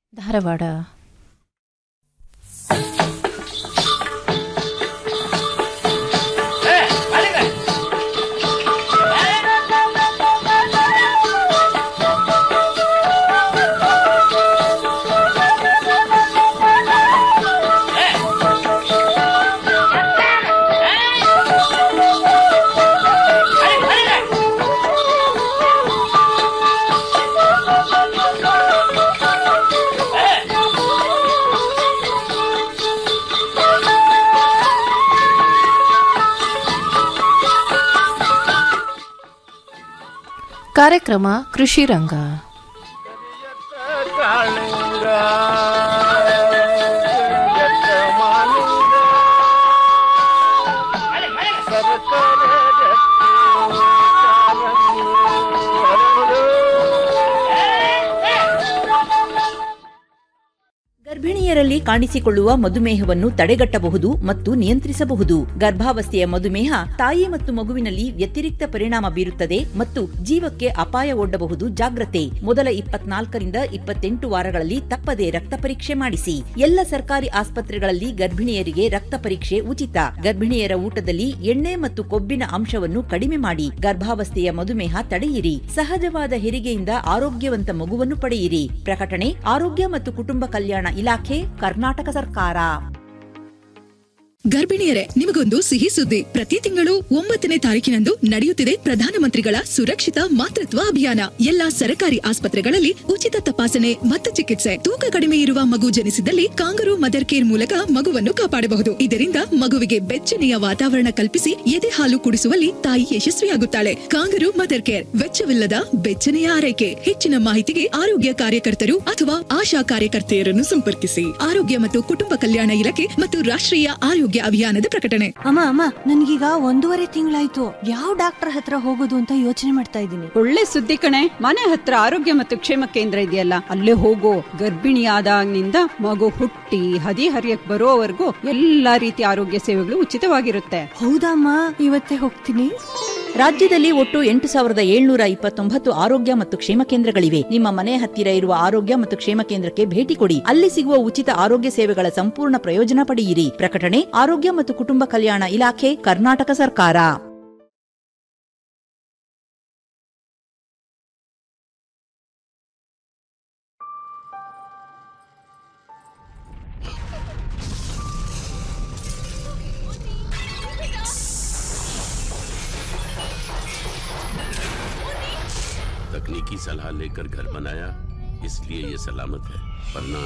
ಧಾರವಾಡ ಕಾರ್ಯಕ್ರಮ ಕೃಷಿ ರಂಗ ಕಾಳಿಂಗ ಜಗತ್ತ ಮಾಲಿಂಗ ಸರಸರ ಜತ್ತಿ ಕಾಲಂದು ಹರಡು. ಗರ್ಭಿಣಿಯರಲ್ಲಿ ಕಾಣಿಸಿಕೊಳ್ಳುವ ಮಧುಮೇಹವನ್ನು ತಡೆಗಟ್ಟಬಹುದು ಮತ್ತು ನಿಯಂತ್ರಿಸಬಹುದು ಗರ್ಭಾವಸ್ಥೆಯ ಮಧುಮೇಹ ತಾಯಿ ಮತ್ತು ಮಗುವಿನಲ್ಲಿ ವ್ಯತಿರಿಕ್ತ ಪರಿಣಾಮ ಬೀರುತ್ತದೆ ಮತ್ತು ಜೀವಕ್ಕೆ ಅಪಾಯ ಒಡ್ಡಬಹುದು ಜಾಗ್ರತೆ ಮೊದಲ ಇಪ್ಪತ್ನಾಲ್ಕರಿಂದ ಇಪ್ಪತ್ತೆಂಟು ವಾರಗಳಲ್ಲಿ ತಪ್ಪದೆ ರಕ್ತ ಪರೀಕ್ಷೆ ಮಾಡಿಸಿ ಎಲ್ಲ ಸರ್ಕಾರಿ ಆಸ್ಪತ್ರೆಗಳಲ್ಲಿ ಗರ್ಭಿಣಿಯರಿಗೆ ರಕ್ತ ಪರೀಕ್ಷೆ ಉಚಿತ ಗರ್ಭಿಣಿಯರ ಊಟದಲ್ಲಿ ಎಣ್ಣೆ ಮತ್ತು ಕೊಬ್ಬಿನ ಅಂಶವನ್ನು ಕಡಿಮೆ ಮಾಡಿ ಗರ್ಭಾವಸ್ಥೆಯ ಮಧುಮೇಹ ತಡೆಯಿರಿ ಸಹಜವಾದ ಹೆರಿಗೆಯಿಂದ ಆರೋಗ್ಯವಂತ ಮಗುವನ್ನು ಪಡೆಯಿರಿ ಪ್ರಕಟಣೆ ಆರೋಗ್ಯ ಮತ್ತು ಕುಟುಂಬ ಕಲ್ಯಾಣ ಇಲಾಖೆ ಕರ್ನಾಟಕ ಸರ್ಕಾರ ಗರ್ಭಿಣಿಯರೇ ನಿಮಗೊಂದು ಸಿಹಿ ಸುದ್ದಿ ಪ್ರತಿ ತಿಂಗಳು ಒಂಬತ್ತನೇ ತಾರೀಕಿನಂದು ನಡೆಯುತ್ತಿದೆ ಪ್ರಧಾನಮಂತ್ರಿಗಳ ಸುರಕ್ಷಿತ ಮಾತೃತ್ವ ಅಭಿಯಾನ ಎಲ್ಲಾ ಸರಕಾರಿ ಆಸ್ಪತ್ರೆಗಳಲ್ಲಿ ಉಚಿತ ತಪಾಸಣೆ ಮತ್ತು ಚಿಕಿತ್ಸೆ ತೂಕ ಕಡಿಮೆ ಇರುವ ಮಗು ಜನಿಸಿದಲ್ಲಿ ಕಾಂಗರು ಮದರ್ ಕೇರ್ ಮೂಲಕ ಮಗುವನ್ನು ಕಾಪಾಡಬಹುದು ಇದರಿಂದ ಮಗುವಿಗೆ ಬೆಚ್ಚನೆಯ ವಾತಾವರಣ ಕಲ್ಪಿಸಿ ಎದೆ ಹಾಲು ಕುಡಿಸುವಲ್ಲಿ ತಾಯಿ ಯಶಸ್ವಿಯಾಗುತ್ತಾಳೆ ಕಾಂಗರು ಮದರ್ ಕೇರ್ ವೆಚ್ಚವಿಲ್ಲದ ಬೆಚ್ಚನೆಯ ಆರೈಕೆ ಹೆಚ್ಚಿನ ಮಾಹಿತಿಗೆ ಆರೋಗ್ಯ ಕಾರ್ಯಕರ್ತರು ಅಥವಾ ಆಶಾ ಕಾರ್ಯಕರ್ತೆಯರನ್ನು ಸಂಪರ್ಕಿಸಿ ಆರೋಗ್ಯ ಮತ್ತು ಕುಟುಂಬ ಕಲ್ಯಾಣ ಇಲಾಖೆ ಮತ್ತು ರಾಷ್ಟ್ರೀಯ ಆರೋಗ್ಯ ಅಭಿಯಾನದ ಪ್ರಕಟಣೆ ಅಮ್ಮ ಅಮ್ಮ ನನ್ಗೀಗ ಒಂದೂವರೆ ತಿಂಗಳಾಯ್ತು ಯಾವ ಡಾಕ್ಟರ್ ಹತ್ರ ಹೋಗೋದು ಅಂತ ಯೋಚನೆ ಮಾಡ್ತಾ ಇದ್ದೀನಿ ಒಳ್ಳೆ ಸುದ್ದಿ ಕಣೆ ಮನೆ ಹತ್ರ ಆರೋಗ್ಯ ಮತ್ತು ಕ್ಷೇಮ ಕೇಂದ್ರ ಇದೆಯಲ್ಲ ಅಲ್ಲೇ ಹೋಗೋ ಗರ್ಭಿಣಿಯಾದಾಗಿನಿಂದ ಮಗು ಹುಟ್ಟಿ ಹದಿ ಹರಿಯಕ್ ಬರೋವರೆಗೂ ಎಲ್ಲಾ ರೀತಿಯ ಆರೋಗ್ಯ ಸೇವೆಗಳು ಉಚಿತವಾಗಿರುತ್ತೆ ಹೌದಮ್ಮ ಇವತ್ತೇ ಹೋಗ್ತೀನಿ ರಾಜ್ಯದಲ್ಲಿ ಒಟ್ಟು ಎಂಟು ಸಾವಿರದ ಏಳ್ನೂರ ಇಪ್ಪತ್ತೊಂಬತ್ತು ಆರೋಗ್ಯ ಮತ್ತು ಕ್ಷೇಮ ಕೇಂದ್ರಗಳಿವೆ ನಿಮ್ಮ ಮನೆ ಹತ್ತಿರ ಇರುವ ಆರೋಗ್ಯ ಮತ್ತು ಕ್ಷೇಮ ಕೇಂದ್ರಕ್ಕೆ ಭೇಟಿ ಕೊಡಿ ಅಲ್ಲಿ ಸಿಗುವ ಉಚಿತ ಆರೋಗ್ಯ ಸೇವೆಗಳ ಸಂಪೂರ್ಣ ಪ್ರಯೋಜನ ಪಡೆಯಿರಿ ಪ್ರಕಟಣೆ ಆರೋಗ್ಯ ಮತ್ತು ಕುಟುಂಬ ಕಲ್ಯಾಣ ಇಲಾಖೆ ಕರ್ನಾಟಕ ಸರ್ಕಾರ तकनीकी सलाह लेकर घर बनाया इसलिए ये सलामत है वरना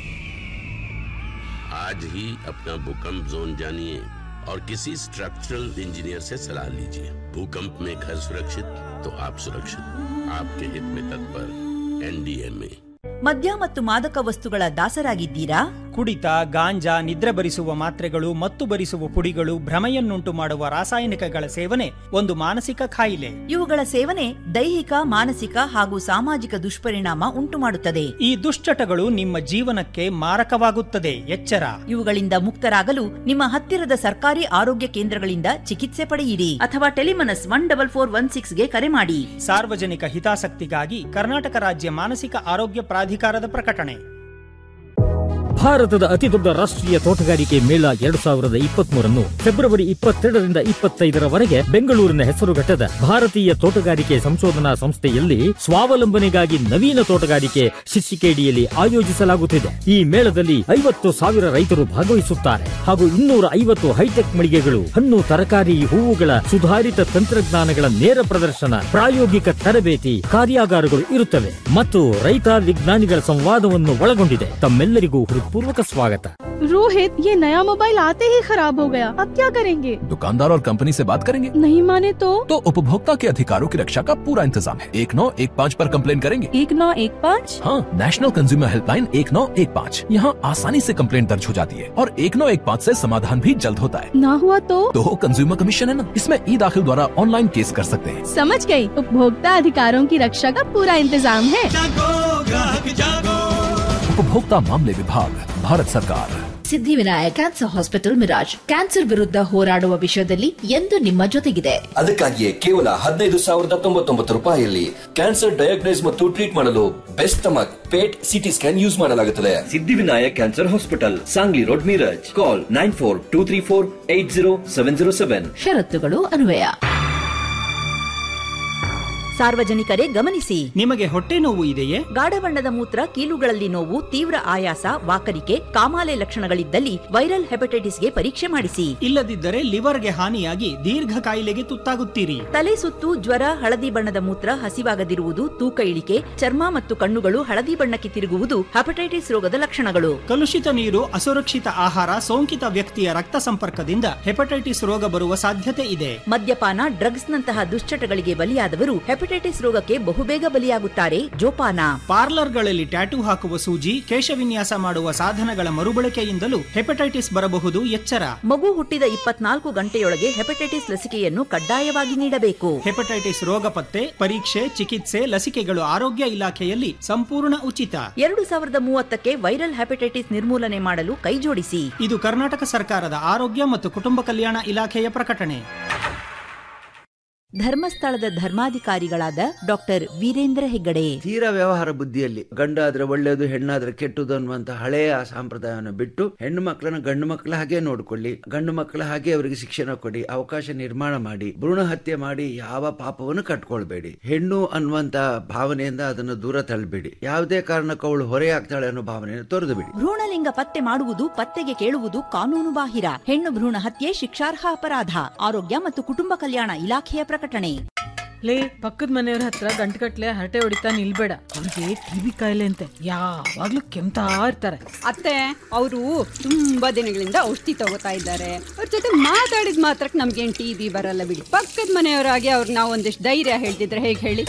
आज ही अपना भूकंप जोन जानिए और किसी स्ट्रक्चरल इंजीनियर से सलाह लीजिए भूकंप में घर सुरक्षित तो आप सुरक्षित आपके हित में तत्पर एनडीएमए ಮದ್ಯ ಮತ್ತು ಮಾದಕ ವಸ್ತುಗಳ ದಾಸರಾಗಿದ್ದೀರಾ ಕುಡಿತ ಗಾಂಜಾ ನಿದ್ರೆ ಬರಿಸುವ ಮಾತ್ರೆಗಳು ಮತ್ತು ಬರಿಸುವ ಪುಡಿಗಳು ಭ್ರಮೆಯನ್ನುಂಟು ಮಾಡುವ ರಾಸಾಯನಿಕಗಳ ಸೇವನೆ ಒಂದು ಮಾನಸಿಕ ಕಾಯಿಲೆ ಇವುಗಳ ಸೇವನೆ ದೈಹಿಕ ಮಾನಸಿಕ ಹಾಗೂ ಸಾಮಾಜಿಕ ದುಷ್ಪರಿಣಾಮ ಉಂಟುಮಾಡುತ್ತದೆ ಈ ದುಶ್ಚಟಗಳು ನಿಮ್ಮ ಜೀವನಕ್ಕೆ ಮಾರಕವಾಗುತ್ತದೆ ಎಚ್ಚರ ಇವುಗಳಿಂದ ಮುಕ್ತರಾಗಲು ನಿಮ್ಮ ಹತ್ತಿರದ ಸರ್ಕಾರಿ ಆರೋಗ್ಯ ಕೇಂದ್ರಗಳಿಂದ ಚಿಕಿತ್ಸೆ ಪಡೆಯಿರಿ ಅಥವಾ TeleMANAS one double four one ಸಿಕ್ಸ್ಗೆ ಕರೆ ಮಾಡಿ ಸಾರ್ವಜನಿಕ ಹಿತಾಸಕ್ತಿಗಾಗಿ ಕರ್ನಾಟಕ ರಾಜ್ಯ ಮಾನಸಿಕ ಆರೋಗ್ಯ ಪ್ರಾಧಿಕಾರದ ಪ್ರಕಟಣೆ ಭಾರತದ ಅತಿದೊಡ್ಡ ರಾಷ್ಟ್ರೀಯ ತೋಟಗಾರಿಕೆ ಮೇಳ ಎರಡು ಸಾವಿರದ ಇಪ್ಪತ್ಮೂರನ್ನು ಫೆಬ್ರವರಿ ಇಪ್ಪತ್ತೆರಡರಿಂದ ಇಪ್ಪತ್ತೈದರವರೆಗೆ ಬೆಂಗಳೂರಿನ ಹೆಸರುಘಟ್ಟದ ಭಾರತೀಯ ತೋಟಗಾರಿಕೆ ಸಂಶೋಧನಾ ಸಂಸ್ಥೆಯಲ್ಲಿ ಸ್ವಾವಲಂಬನೆಗಾಗಿ ನವೀನ ತೋಟಗಾರಿಕೆ ಶಿರ್ಷಿಕೆಡಿಯಲ್ಲಿ ಆಯೋಜಿಸಲಾಗುತ್ತಿದೆ ಈ ಮೇಳದಲ್ಲಿ ಐವತ್ತು ಸಾವಿರ ರೈತರು ಭಾಗವಹಿಸುತ್ತಾರೆ ಹಾಗೂ ಇನ್ನೂರ ಐವತ್ತು ಹೈಟೆಕ್ ಮಳಿಗೆಗಳು ಹಣ್ಣು ತರಕಾರಿ ಹೂವುಗಳ ಸುಧಾರಿತ ತಂತ್ರಜ್ಞಾನಗಳ ನೇರ ಪ್ರದರ್ಶನ ಪ್ರಾಯೋಗಿಕ ತರಬೇತಿ ಕಾರ್ಯಾಗಾರಗಳು ಇರುತ್ತವೆ ಮತ್ತು ರೈತ ವಿಜ್ಞಾನಿಗಳ ಸಂವಾದವನ್ನು ಒಳಗೊಂಡಿದೆ ತಮ್ಮೆಲ್ಲರಿಗೂ ಹೃತ್ಪೂರ್ವಕ ಸ್ವಾಗತ रोहित ये नया मोबाइल आते ही खराब हो गया अब क्या करेंगे दुकानदार और कंपनी से बात करेंगे नहीं माने तो तो उपभोक्ता के अधिकारों की रक्षा का पूरा इंतजाम है एक नौ एक पाँच आरोप कम्प्लेन करेंगे एक नौ एक पाँच हाँ नेशनल कंज्यूमर हेल्पलाइन एक नौ एक पाँच यहाँ आसानी से कम्प्लेन दर्ज हो जाती है और एक नौ एक पाँच ऐसी समाधान भी जल्द होता है ना हुआ तो तो कंज्यूमर कमीशन है ना इसमें ई दाखिल द्वारा ऑनलाइन केस कर सकते हैं समझ गई उपभोक्ता अधिकारों की रक्षा का पूरा इंतजाम है उपभोक्ता मामले विभाग भारत सरकार Siddhivinayak cancer hospital Miraj cancer ವಿರುದ್ಧ ಹೋರಾಡುವ ವಿಷಯದಲ್ಲಿ ಎಂದು ನಿಮ್ಮ ಜೊತೆಗಿದೆ ಅದಕ್ಕಾಗಿಯೇ ಕೇವಲ ಹದಿನೈದು ಸಾವಿರದ ತೊಂಬತ್ತೊಂಬತ್ತು ರೂಪಾಯಿಯಲ್ಲಿ ಕ್ಯಾನ್ಸರ್ ಡಯಾಗ್ನೈಸ್ ಮತ್ತು ಟ್ರೀಟ್ ಮಾಡಲು best stomach PET CT scan use ಮಾಡಲಾಗುತ್ತದೆ Siddhivinayak cancer hospital Sangli road Miraj call nine four two three four eight zero seven zero seven ಷರತ್ತುಗಳು ಅನ್ವಯ ಸಾರ್ವಜನಿಕರೇ ಗಮನಿಸಿ ನಿಮಗೆ ಹೊಟ್ಟೆ ನೋವು ಇದೆಯೇ ಗಾಢ ಬಣ್ಣದ ಮೂತ್ರ ಕೀಲುಗಳಲ್ಲಿ ನೋವು ತೀವ್ರ ಆಯಾಸ ವಾಕರಿಕೆ ಕಾಮಾಲೆ ಲಕ್ಷಣಗಳಿದ್ದಲ್ಲಿ ವೈರಲ್ ಹೆಪಟೈಟಿಸ್ಗೆ ಪರೀಕ್ಷೆ ಮಾಡಿಸಿ ಇಲ್ಲದಿದ್ದರೆ ಲಿವರ್ಗೆ ಹಾನಿಯಾಗಿ ದೀರ್ಘ ಕಾಯಿಲೆಗೆ ತುತ್ತಾಗುತ್ತೀರಿ ತಲೆ ಸುತ್ತು ಜ್ವರ ಹಳದಿ ಬಣ್ಣದ ಮೂತ್ರ ಹಸಿವಾಗದಿರುವುದು ತೂಕ ಇಳಿಕೆ ಚರ್ಮ ಮತ್ತು ಕಣ್ಣುಗಳು ಹಳದಿ ಬಣ್ಣಕ್ಕೆ ತಿರುಗುವುದು ಹೆಪಟೈಟಿಸ್ ರೋಗದ ಲಕ್ಷಣಗಳು ಕಲುಷಿತ ನೀರು ಅಸುರಕ್ಷಿತ ಆಹಾರ ಸೋಂಕಿತ ವ್ಯಕ್ತಿಯ ರಕ್ತ ಸಂಪರ್ಕದಿಂದ ಹೆಪಟೈಟಿಸ್ ರೋಗ ಬರುವ ಸಾಧ್ಯತೆ ಇದೆ ಮದ್ಯಪಾನ ಡ್ರಗ್ಸ್ ನಂತಹ ದುಶ್ಚಟಗಳಿಗೆ ಬಲಿಯಾದವರು ಹೆಪಟೈಟಿಸ್ ರೋಗಕ್ಕೆ ಬಹುಬೇಗ ಬಲಿಯಾಗುತ್ತಾರೆ ಜೋಪಾನ ಪಾರ್ಲರ್ಗಳಲ್ಲಿ ಟ್ಯಾಟೂ ಹಾಕುವ ಸೂಜಿ ಕೇಶವಿನ್ಯಾಸ ಮಾಡುವ ಸಾಧನಗಳ ಮರುಬಳಕೆಯಿಂದಲೂ ಹೆಪಟೈಟಿಸ್ ಬರಬಹುದು ಎಚ್ಚರ ಮಗು ಹುಟ್ಟಿದ ಇಪ್ಪತ್ನಾಲ್ಕು ಗಂಟೆಯೊಳಗೆ ಹೆಪಟೈಟಿಸ್ ಲಸಿಕೆಯನ್ನು ಕಡ್ಡಾಯವಾಗಿ ನೀಡಬೇಕು ಹೆಪಟೈಟಿಸ್ ರೋಗ ಪತ್ತೆ ಪರೀಕ್ಷೆ ಚಿಕಿತ್ಸೆ ಲಸಿಕೆಗಳು ಆರೋಗ್ಯ ಇಲಾಖೆಯಲ್ಲಿ ಸಂಪೂರ್ಣ ಉಚಿತ ಎರಡು ಸಾವಿರದ ಮೂವತ್ತಕ್ಕೆ ವೈರಲ್ ಹೆಪಟೈಟಿಸ್ ನಿರ್ಮೂಲನೆ ಮಾಡಲು ಕೈಜೋಡಿಸಿ ಇದು ಕರ್ನಾಟಕ ಸರ್ಕಾರದ ಆರೋಗ್ಯ ಮತ್ತು ಕುಟುಂಬ ಕಲ್ಯಾಣ ಇಲಾಖೆಯ ಪ್ರಕಟಣೆ ಧರ್ಮಸ್ಥಳದ ಧರ್ಮಾಧಿಕಾರಿಗಳಾದ ಡಾಕ್ಟರ್ ವೀರೇಂದ್ರ ಹೆಗ್ಗಡೆ ತೀರಾ ವ್ಯವಹಾರ ಬುದ್ಧಿಯಲ್ಲಿ ಗಂಡಾದ್ರೆ ಒಳ್ಳೆಯದು ಹೆಣ್ಣಾದ್ರೆ ಕೆಟ್ಟದು ಅನ್ನುವಂತ ಹಳೆಯ ಸಂಪ್ರದಾಯವನ್ನು ಬಿಟ್ಟು ಹೆಣ್ಣು ಮಕ್ಕಳನ್ನ ಗಂಡು ಮಕ್ಕಳ ಹಾಗೆ ನೋಡ್ಕೊಳ್ಳಿ ಗಂಡು ಮಕ್ಕಳ ಹಾಗೆ ಅವರಿಗೆ ಶಿಕ್ಷಣ ಕೊಡಿ ಅವಕಾಶ ನಿರ್ಮಾಣ ಮಾಡಿ ಭ್ರೂಣ ಹತ್ಯೆ ಮಾಡಿ ಯಾವ ಪಾಪವನ್ನು ಕಟ್ಕೊಳ್ಬೇಡಿ ಹೆಣ್ಣು ಅನ್ನುವಂತ ಭಾವನೆಯಿಂದ ಅದನ್ನು ದೂರ ತಳ್ಳಬೇಡಿ ಯಾವುದೇ ಕಾರಣಕ್ಕೂ ಅವಳು ಹೊರೆಯಾಗ್ತಾಳೆ ಅನ್ನೋ ಭಾವನೆಯನ್ನು ತೊರೆದು ಬಿಡಿ ಭ್ರೂಣಲಿಂಗ ಪತ್ತೆ ಮಾಡುವುದು ಪತ್ತೆಗೆ ಕೇಳುವುದು ಕಾನೂನು ಬಾಹಿರ ಹೆಣ್ಣು ಭ್ರೂಣ ಹತ್ಯೆ ಶಿಕ್ಷಾರ್ಹ ಅಪರಾಧ ಆರೋಗ್ಯ ಮತ್ತು ಕುಟುಂಬ ಕಲ್ಯಾಣ ಇಲಾಖೆಯ ಪ್ರಕಟಣೆ ಲೇ ಪಕ್ಕದ ಮನೆಯವ್ರ ಹತ್ರ ಗಂಟುಗಟ್ಲೆ ಹರಟೆ ಹೊಡಿತಾ ನಿಲ್ಬೇಡ ಅವ್ರಿಗೆ ಟಿವಿ ಕಾಯಿಲೆ ಅಂತೆ ಯಾವಾಗ್ಲೂ ಕೆಮ್ತಾ ಇರ್ತಾರೆ ಅತ್ತೆ ಅವರು ತುಂಬಾ ದಿನಗಳಿಂದ ಔಷಧಿ ತಗೋತಾ ಇದ್ದಾರೆ ಅವ್ರ ಜೊತೆ ಮಾತಾಡಿದ ಮಾತ್ರಕ್ಕೆ ನಮ್ಗೇನ್ ಟಿ ಬಿ ಬರಲ್ಲ ಬಿಡಿ ಪಕ್ಕದ ಮನೆಯವರಾಗಿ ಅವ್ರಿಗೆ ನಾವು ಒಂದಿಷ್ಟು ಧೈರ್ಯ ಹೇಳ್ತಿದ್ರೆ ಹೇಗೆ ಹೇಳಿ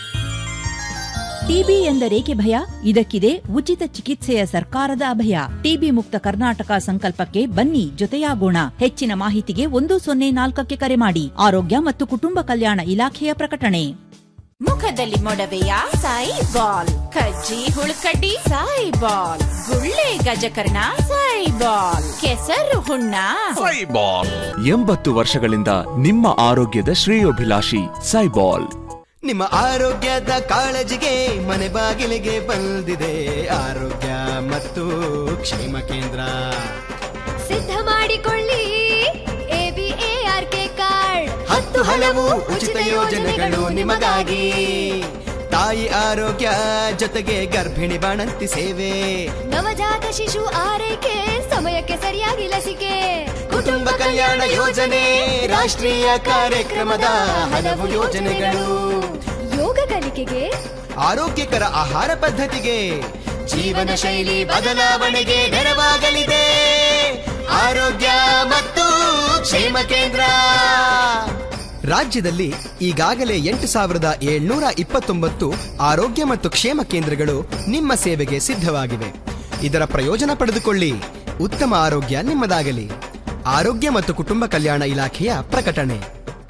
ಟಿಬಿ ಎಂದರೇಕೆ ಭಯ ಇದಕ್ಕಿದೆ ಉಚಿತ ಚಿಕಿತ್ಸೆಯ ಸರ್ಕಾರದ ಅಭಯ ಟಿಬಿ ಮುಕ್ತ ಕರ್ನಾಟಕ ಸಂಕಲ್ಪಕ್ಕೆ ಬನ್ನಿ ಜೊತೆಯಾಗೋಣ ಹೆಚ್ಚಿನ ಮಾಹಿತಿಗೆ ಒಂದು ಸೊನ್ನೆ ನಾಲ್ಕಕ್ಕೆ ಕರೆ ಮಾಡಿ ಆರೋಗ್ಯ ಮತ್ತು ಕುಟುಂಬ ಕಲ್ಯಾಣ ಇಲಾಖೆಯ ಪ್ರಕಟಣೆ ಮುಖದಲ್ಲಿ ಮೊಡವೆಯ ಸಾಯಿ ಬಾಲ್ ಕಜ್ಜಿ ಹುಳುಕಡ್ಡಿ ಸಾಯಿ ಬಾಲ್ ಗುಳ್ಳೆ ಗಜಕರ್ಣ ಸಾಯಿ ಬಾಲ್ ಕೆಸರು ಹುಣ್ಣ ಸೈಬಾಲ್ ಎಂಬತ್ತು ವರ್ಷಗಳಿಂದ ನಿಮ್ಮ ಆರೋಗ್ಯದ ಶ್ರೇಯೋಭಿಲಾಷಿ ಸೈಬಾಲ್ ನಿಮ್ಮ ಆರೋಗ್ಯದ ಕಾಳಜಿಗೆ ಮನೆ ಬಾಗಿಲಿಗೆ ಬಂದಿದೆ ಆರೋಗ್ಯ ಮತ್ತು ಕ್ಷೇಮ ಕೇಂದ್ರ ಸಿದ್ಧ ಮಾಡಿಕೊಳ್ಳಿ ಎಬಿಎಆರ್ಕೆ ಕಾರ್ಡ್ ಹತ್ತು ಹಲವು ಉಚಿತ ಯೋಜನೆಗಳು ನಿಮಗಾಗಿ ತಾಯಿ ಆರೋಗ್ಯ ಜೊತೆಗೆ ಗರ್ಭಿಣಿ ಬಾಣಂತಿ ಸೇವೆ ನವಜಾತ ಶಿಶು ಆರೈಕೆ ಸಮಯಕ್ಕೆ ಸರಿಯಾಗಿ ಲಸಿಕೆ ಕುಟುಂಬ ಕಲ್ಯಾಣ ಯೋಜನೆ ರಾಷ್ಟ್ರೀಯ ಕಾರ್ಯಕ್ರಮದ ಹಲವು ಯೋಜನೆಗಳು ಯೋಗ ಕಲಿಕೆಗೆ ಆರೋಗ್ಯಕರ ಆಹಾರ ಪದ್ಧತಿಗೆ ಜೀವನ ಶೈಲಿ ಬದಲಾವಣೆಗೆ ನೆರವಾಗಲಿದೆ ಆರೋಗ್ಯ ಮತ್ತು ಕ್ಷೇಮ ಕೇಂದ್ರ ರಾಜ್ಯದಲ್ಲಿ ಈಗಾಗಲೇ ಎಂಟು ಸಾವಿರದ ಏಳ್ನೂರ ಇಪ್ಪತ್ತೊಂಬತ್ತು ಆರೋಗ್ಯ ಮತ್ತು ಕ್ಷೇಮ ಕೇಂದ್ರಗಳು ನಿಮ್ಮ ಸೇವೆಗೆ ಸಿದ್ಧವಾಗಿವೆ ಇದರ ಪ್ರಯೋಜನ ಪಡೆದುಕೊಳ್ಳಿ ಉತ್ತಮ ಆರೋಗ್ಯ ನಿಮ್ಮದಾಗಲಿ ಆರೋಗ್ಯ ಮತ್ತು ಕುಟುಂಬ ಕಲ್ಯಾಣ ಇಲಾಖೆಯ ಪ್ರಕಟಣೆ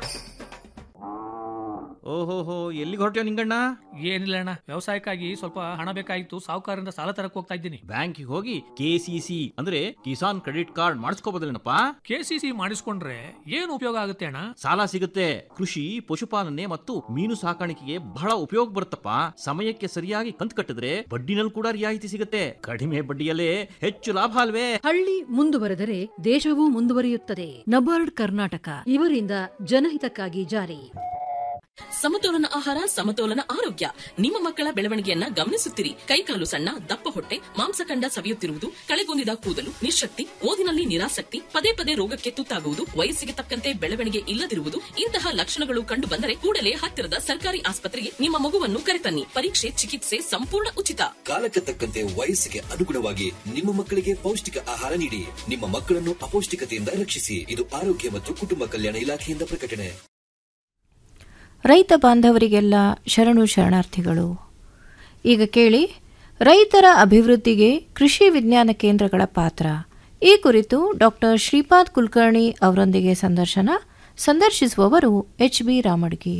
ಓಹೋಹೋ ಎಲ್ಲಿಗೆ ಹೊರಟ್ಯೋ ನಿಂಗಣ್ಣ ಏನಿಲ್ಲ ಅಣ್ಣ ವ್ಯವಸಾಯಕ್ಕಾಗಿ ಸ್ವಲ್ಪ ಹಣ ಬೇಕಾಗಿತ್ತು ಸಾಹುಕಾರರಿಂದ ಸಾಲ ತರಕ್ ಹೋಗ್ತಾ ಇದ್ದೀನಿ ಬ್ಯಾಂಕಿಗೆ ಹೋಗಿ ಕೆ ಸಿ ಸಿ ಅಂದ್ರೆ ಕಿಸಾನ್ ಕ್ರೆಡಿಟ್ ಕಾರ್ಡ್ ಮಾಡಿಸ್ಕೋಬೋದಿಲ್ಲಪ್ಪ ಕೆ ಸಿ ಸಿ ಮಾಡಿಸ್ಕೊಂಡ್ರೆ ಏನು ಉಪಯೋಗ ಆಗುತ್ತೆ ಅಣ್ಣ ಸಾಲ ಸಿಗುತ್ತೆ ಕೃಷಿ ಪಶುಪಾಲನೆ ಮತ್ತು ಮೀನು ಸಾಕಾಣಿಕೆಗೆ ಬಹಳ ಉಪಯೋಗ ಬರುತ್ತಪ್ಪ ಸಮಯಕ್ಕೆ ಸರಿಯಾಗಿ ಕಂತು ಕಟ್ಟಿದ್ರೆ ಬಡ್ಡಿನಲ್ಲಿ ಕೂಡ ರಿಯಾಯಿತಿ ಸಿಗುತ್ತೆ ಕಡಿಮೆ ಬಡ್ಡಿಯಲ್ಲೇ ಹೆಚ್ಚು ಲಾಭ ಅಲ್ವೇ ಹಳ್ಳಿ ಮುಂದುವರೆದರೆ ದೇಶವೂ ಮುಂದುವರಿಯುತ್ತದೆ ನಬಾರ್ಡ್ ಕರ್ನಾಟಕ ಇವರಿಂದ ಜನಹಿತಕ್ಕಾಗಿ ಜಾರಿ ಸಮತೋಲನ ಆಹಾರ ಸಮತೋಲನ ಆರೋಗ್ಯ ನಿಮ್ಮ ಮಕ್ಕಳ ಬೆಳವಣಿಗೆಯನ್ನ ಗಮನಿಸುತ್ತಿರಿ ಕೈಕಾಲು ಸಣ್ಣ ದಪ್ಪ ಹೊಟ್ಟೆ ಮಾಂಸಖಂಡ ಸವಿಯುತ್ತಿರುವುದು ಕಳೆಗೊಂದಿದ ಕೂದಲು ನಿಶಕ್ತಿ ಓದಿನಲ್ಲಿ ನಿರಾಸಕ್ತಿ ಪದೇ ಪದೇ ರೋಗಕ್ಕೆ ತುತ್ತಾಗುವುದು ವಯಸ್ಸಿಗೆ ತಕ್ಕಂತೆ ಬೆಳವಣಿಗೆ ಇಲ್ಲದಿರುವುದು ಇಂತಹ ಲಕ್ಷಣಗಳು ಕಂಡು ಬಂದರೆ ಕೂಡಲೇ ಹತ್ತಿರದ ಸರ್ಕಾರಿ ಆಸ್ಪತ್ರೆಗೆ ನಿಮ್ಮ ಮಗುವನ್ನು ಕರೆತನ್ನಿ ಪರೀಕ್ಷೆ ಚಿಕಿತ್ಸೆ ಸಂಪೂರ್ಣ ಉಚಿತ ಕಾಲಕ್ಕೆ ತಕ್ಕಂತೆ ವಯಸ್ಸಿಗೆ ಅನುಗುಣವಾಗಿ ನಿಮ್ಮ ಮಕ್ಕಳಿಗೆ ಪೌಷ್ಟಿಕ ಆಹಾರ ನೀಡಿ ನಿಮ್ಮ ಮಕ್ಕಳನ್ನು ಅಪೌಷ್ಟಿಕತೆಯಿಂದ ರಕ್ಷಿಸಿ ಇದು ಆರೋಗ್ಯ ಮತ್ತು ಕುಟುಂಬ ಕಲ್ಯಾಣ ಇಲಾಖೆಯಿಂದ ಪ್ರಕಟಣೆ ರೈತ ಬಾಂಧವರಿಗೆಲ್ಲ ಶರಣು ಶರಣಾರ್ಥಿಗಳು ಈಗ ಕೇಳಿ ರೈತರ ಅಭಿವೃದ್ಧಿಗೆ ಕೃಷಿ ವಿಜ್ಞಾನ ಕೇಂದ್ರಗಳ ಪಾತ್ರ ಈ ಕುರಿತು ಡಾಕ್ಟರ್ ಶ್ರೀಪಾದ್ ಕುಲಕರ್ಣಿ ಅವರೊಂದಿಗೆ ಸಂದರ್ಶನ ಸಂದರ್ಶಿಸುವವರು ಎಚ್ ಬಿ ರಾಮಡ್ಗಿ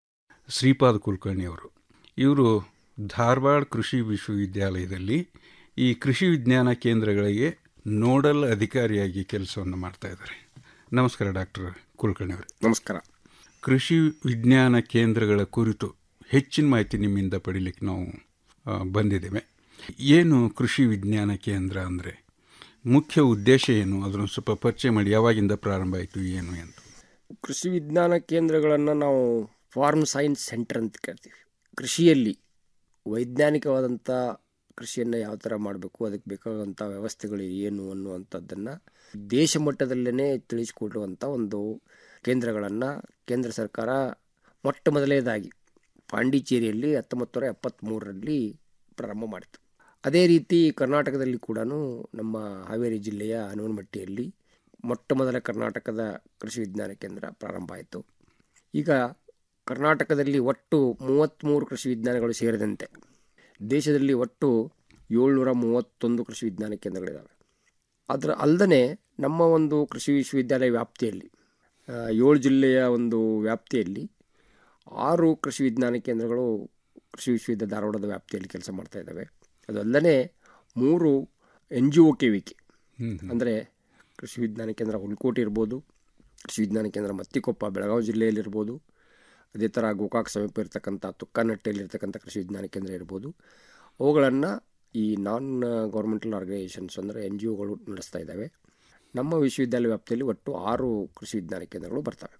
ಶ್ರೀಪಾದ್ ಕುಲಕರ್ಣಿ ಅವರು ಇವರು ಧಾರವಾಡ ಕೃಷಿ ವಿಶ್ವವಿದ್ಯಾಲಯದಲ್ಲಿ ಈ ಕೃಷಿ ವಿಜ್ಞಾನ ಕೇಂದ್ರಗಳಿಗೆ ನೋಡಲ್ ಅಧಿಕಾರಿಯಾಗಿ ಕೆಲಸವನ್ನು ಮಾಡ್ತಾ ಇದ್ದಾರೆ ನಮಸ್ಕಾರ ಡಾಕ್ಟರ್ ಕುಲಕರ್ಣಿ ಅವರೇ ನಮಸ್ಕಾರ ಕೃಷಿ ವಿಜ್ಞಾನ ಕೇಂದ್ರಗಳ ಕುರಿತು ಹೆಚ್ಚಿನ ಮಾಹಿತಿ ನಿಮ್ಮಿಂದ ಪಡೀಲಿಕ್ಕೆ ನಾವು ಆ, ಬಂದಿದ್ದೇವೆ ಏನು ಕೃಷಿ ವಿಜ್ಞಾನ ಕೇಂದ್ರ ಅಂದರೆ ಮುಖ್ಯ ಉದ್ದೇಶ ಏನು ಅದನ್ನು ಸ್ವಲ್ಪ ಪರಿಚಯ ಮಾಡಿ ಯಾವಾಗಿಂದ ಪ್ರಾರಂಭ ಆಯಿತು ಏನು ಅಂತ ಕೃಷಿ ವಿಜ್ಞಾನ ಕೇಂದ್ರಗಳನ್ನು ನಾವು ಫಾರ್ಮ್ ಸೈನ್ಸ್ ಸೆಂಟರ್ ಅಂತ ಕರಿತೀವಿ ಕೃಷಿಯಲ್ಲಿ ವೈಜ್ಞಾನಿಕವಾದಂಥ ಕೃಷಿಯನ್ನು ಯಾವ ಥರ ಮಾಡಬೇಕು ಅದಕ್ಕೆ ಬೇಕಾದಂಥ ವ್ಯವಸ್ಥೆಗಳು ಏನು ಅನ್ನುವಂಥದ್ದನ್ನು ದೇಶ ಮಟ್ಟದಲ್ಲೇ ತಿಳಿಸಿಕೊಡುವಂಥ ಒಂದು ಕೇಂದ್ರಗಳನ್ನು ಕೇಂದ್ರ ಸರ್ಕಾರ ಮೊಟ್ಟ ಮೊದಲನೇದಾಗಿ ಪಾಂಡಿಚೇರಿಯಲ್ಲಿ ಹತ್ತೊಂಬತ್ತು ನೂರ ಎಪ್ಪತ್ತ್ಮೂರರಲ್ಲಿ ಪ್ರಾರಂಭ ಮಾಡಿತು ಅದೇ ರೀತಿ ಕರ್ನಾಟಕದಲ್ಲಿ ಕೂಡ ನಮ್ಮ ಹಾವೇರಿ ಜಿಲ್ಲೆಯ ಹನುಮನಮಟ್ಟಿಯಲ್ಲಿ ಮೊಟ್ಟ ಮೊದಲ ಕರ್ನಾಟಕದ ಕೃಷಿ ವಿಜ್ಞಾನ ಕೇಂದ್ರ ಪ್ರಾರಂಭ ಆಯಿತು ಈಗ ಕರ್ನಾಟಕದಲ್ಲಿ ಒಟ್ಟು ಮೂವತ್ತ್ಮೂರು ಕೃಷಿ ವಿಜ್ಞಾನಗಳು ಸೇರಿದಂತೆ ದೇಶದಲ್ಲಿ ಒಟ್ಟು ಏಳ್ನೂರ ಮೂವತ್ತೊಂದು ಕೃಷಿ ವಿಜ್ಞಾನ ಕೇಂದ್ರಗಳಿದ್ದಾವೆ ಅದರ ಅಲ್ಲದೆ ನಮ್ಮ ಒಂದು ಕೃಷಿ ವಿಶ್ವವಿದ್ಯಾಲಯ ವ್ಯಾಪ್ತಿಯಲ್ಲಿ ಆ, ಏಳು ಜಿಲ್ಲೆಯ ಒಂದು ವ್ಯಾಪ್ತಿಯಲ್ಲಿ ಆರು ಕೃಷಿ ವಿಜ್ಞಾನ ಕೇಂದ್ರಗಳು ಕೃಷಿ ವಿಶ್ವವಿದ್ಯಾಲಯ ಧಾರವಾಡದ ವ್ಯಾಪ್ತಿಯಲ್ಲಿ ಕೆಲಸ ಮಾಡ್ತಾ ಇದ್ದಾವೆ ಅದಲ್ಲದೆ ಮೂರು N G O K V K ಅಂದರೆ ಕೃಷಿ ವಿಜ್ಞಾನ ಕೇಂದ್ರ ಹುಲ್ಕೋಟೆ ಇರ್ಬೋದು ಕೃಷಿ ವಿಜ್ಞಾನ ಕೇಂದ್ರ ಮತ್ತಿಕೊಪ್ಪ ಬೆಳಗಾವಿ ಜಿಲ್ಲೆಯಲ್ಲಿರ್ಬೋದು ಅದೇ ಥರ ಗೋಕಾಕ್ ಸಮೀಪ ಇರ್ತಕ್ಕಂಥ ತುಕ್ಕನಟ್ಟೆಯಲ್ಲಿರ್ತಕ್ಕಂಥ ಕೃಷಿ ವಿಜ್ಞಾನ ಕೇಂದ್ರ ಇರ್ಬೋದು ಅವುಗಳನ್ನು ಈ ನಾನ್ ಗೌರ್ಮೆಂಟಲ್ ಆರ್ಗನೈಸೇಷನ್ಸ್ ಅಂದರೆ ಎನ್ ಜಿ ಒಗಳು ನಡೆಸ್ತಾ ಇದ್ದಾವೆ ನಮ್ಮ ವಿಶ್ವವಿದ್ಯಾಲಯ ವ್ಯಾಪ್ತಿಯಲ್ಲಿ ಒಟ್ಟು ಆರು ಕೃಷಿ ವಿಜ್ಞಾನ ಕೇಂದ್ರಗಳು ಬರ್ತವೆ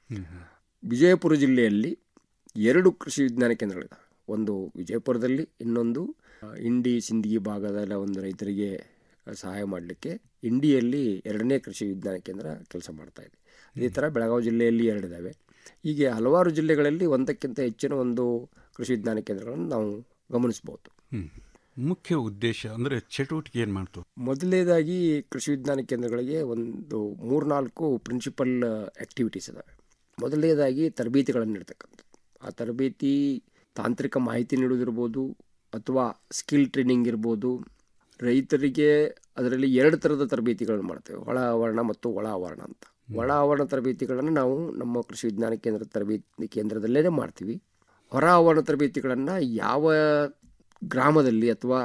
ವಿಜಯಪುರ ಜಿಲ್ಲೆಯಲ್ಲಿ ಎರಡು ಕೃಷಿ ವಿಜ್ಞಾನ ಕೇಂದ್ರಗಳಿದ್ದಾವೆ ಒಂದು ವಿಜಯಪುರದಲ್ಲಿ ಇನ್ನೊಂದು ಆ, ಇಂಡಿ ಸಿಂದಗಿ ಭಾಗದ ಒಂದು ರೈತರಿಗೆ ಸಹಾಯ ಮಾಡಲಿಕ್ಕೆ ಇಂಡಿಯಲ್ಲಿ ಎರಡನೇ ಕೃಷಿ ವಿಜ್ಞಾನ ಕೇಂದ್ರ ಕೆಲಸ ಮಾಡ್ತಾ ಇದೆ ಅದೇ ಥರ ಬೆಳಗಾವಿ ಜಿಲ್ಲೆಯಲ್ಲಿ ಎರಡಿದ್ದಾವೆ ಹೀಗೆ ಹಲವಾರು ಜಿಲ್ಲೆಗಳಲ್ಲಿ ಒಂದಕ್ಕಿಂತ ಹೆಚ್ಚಿನ ಒಂದು ಕೃಷಿ ವಿಜ್ಞಾನ ಕೇಂದ್ರಗಳನ್ನು ನಾವು ಗಮನಿಸ್ಬೋದು ಹ್ಮ್. ಮುಖ್ಯ ಉದ್ದೇಶ ಅಂದರೆ ಚಟುವಟಿಕೆ ಏನು ಮಾಡ್ತು ಮೊದಲನೇದಾಗಿ ಕೃಷಿ ವಿಜ್ಞಾನ ಕೇಂದ್ರಗಳಿಗೆ ಒಂದು ಮೂರ್ನಾಲ್ಕು ಪ್ರಿನ್ಸಿಪಲ್ ಆ್ಯಕ್ಟಿವಿಟೀಸ್ ಇದ್ದಾವೆ ಮೊದಲನೇದಾಗಿ ತರಬೇತಿಗಳನ್ನು ನೀಡ್ತಕ್ಕಂಥದ್ದು ಆ ತರಬೇತಿ ತಾಂತ್ರಿಕ ಮಾಹಿತಿ ನೀಡೋದಿರ್ಬೋದು ಅಥವಾ ಸ್ಕಿಲ್ ಟ್ರೈನಿಂಗ್ ಇರ್ಬೋದು ರೈತರಿಗೆ ಅದರಲ್ಲಿ ಎರಡು ಥರದ ತರಬೇತಿಗಳನ್ನು ಮಾಡ್ತೇವೆ ಒಳ ಆವರಣ ಮತ್ತು ಒಳ ಆವರಣ ಅಂತ ಒಳ ಆವರಣ ತರಬೇತಿಗಳನ್ನು ನಾವು ನಮ್ಮ ಕೃಷಿ ವಿಜ್ಞಾನ ಕೇಂದ್ರ ತರಬೇತಿ ಕೇಂದ್ರದಲ್ಲೇ ಮಾಡ್ತೀವಿ ಹೊರ ಆವರಣ ತರಬೇತಿಗಳನ್ನು ಯಾವ ಗ್ರಾಮದಲ್ಲಿ ಅಥವಾ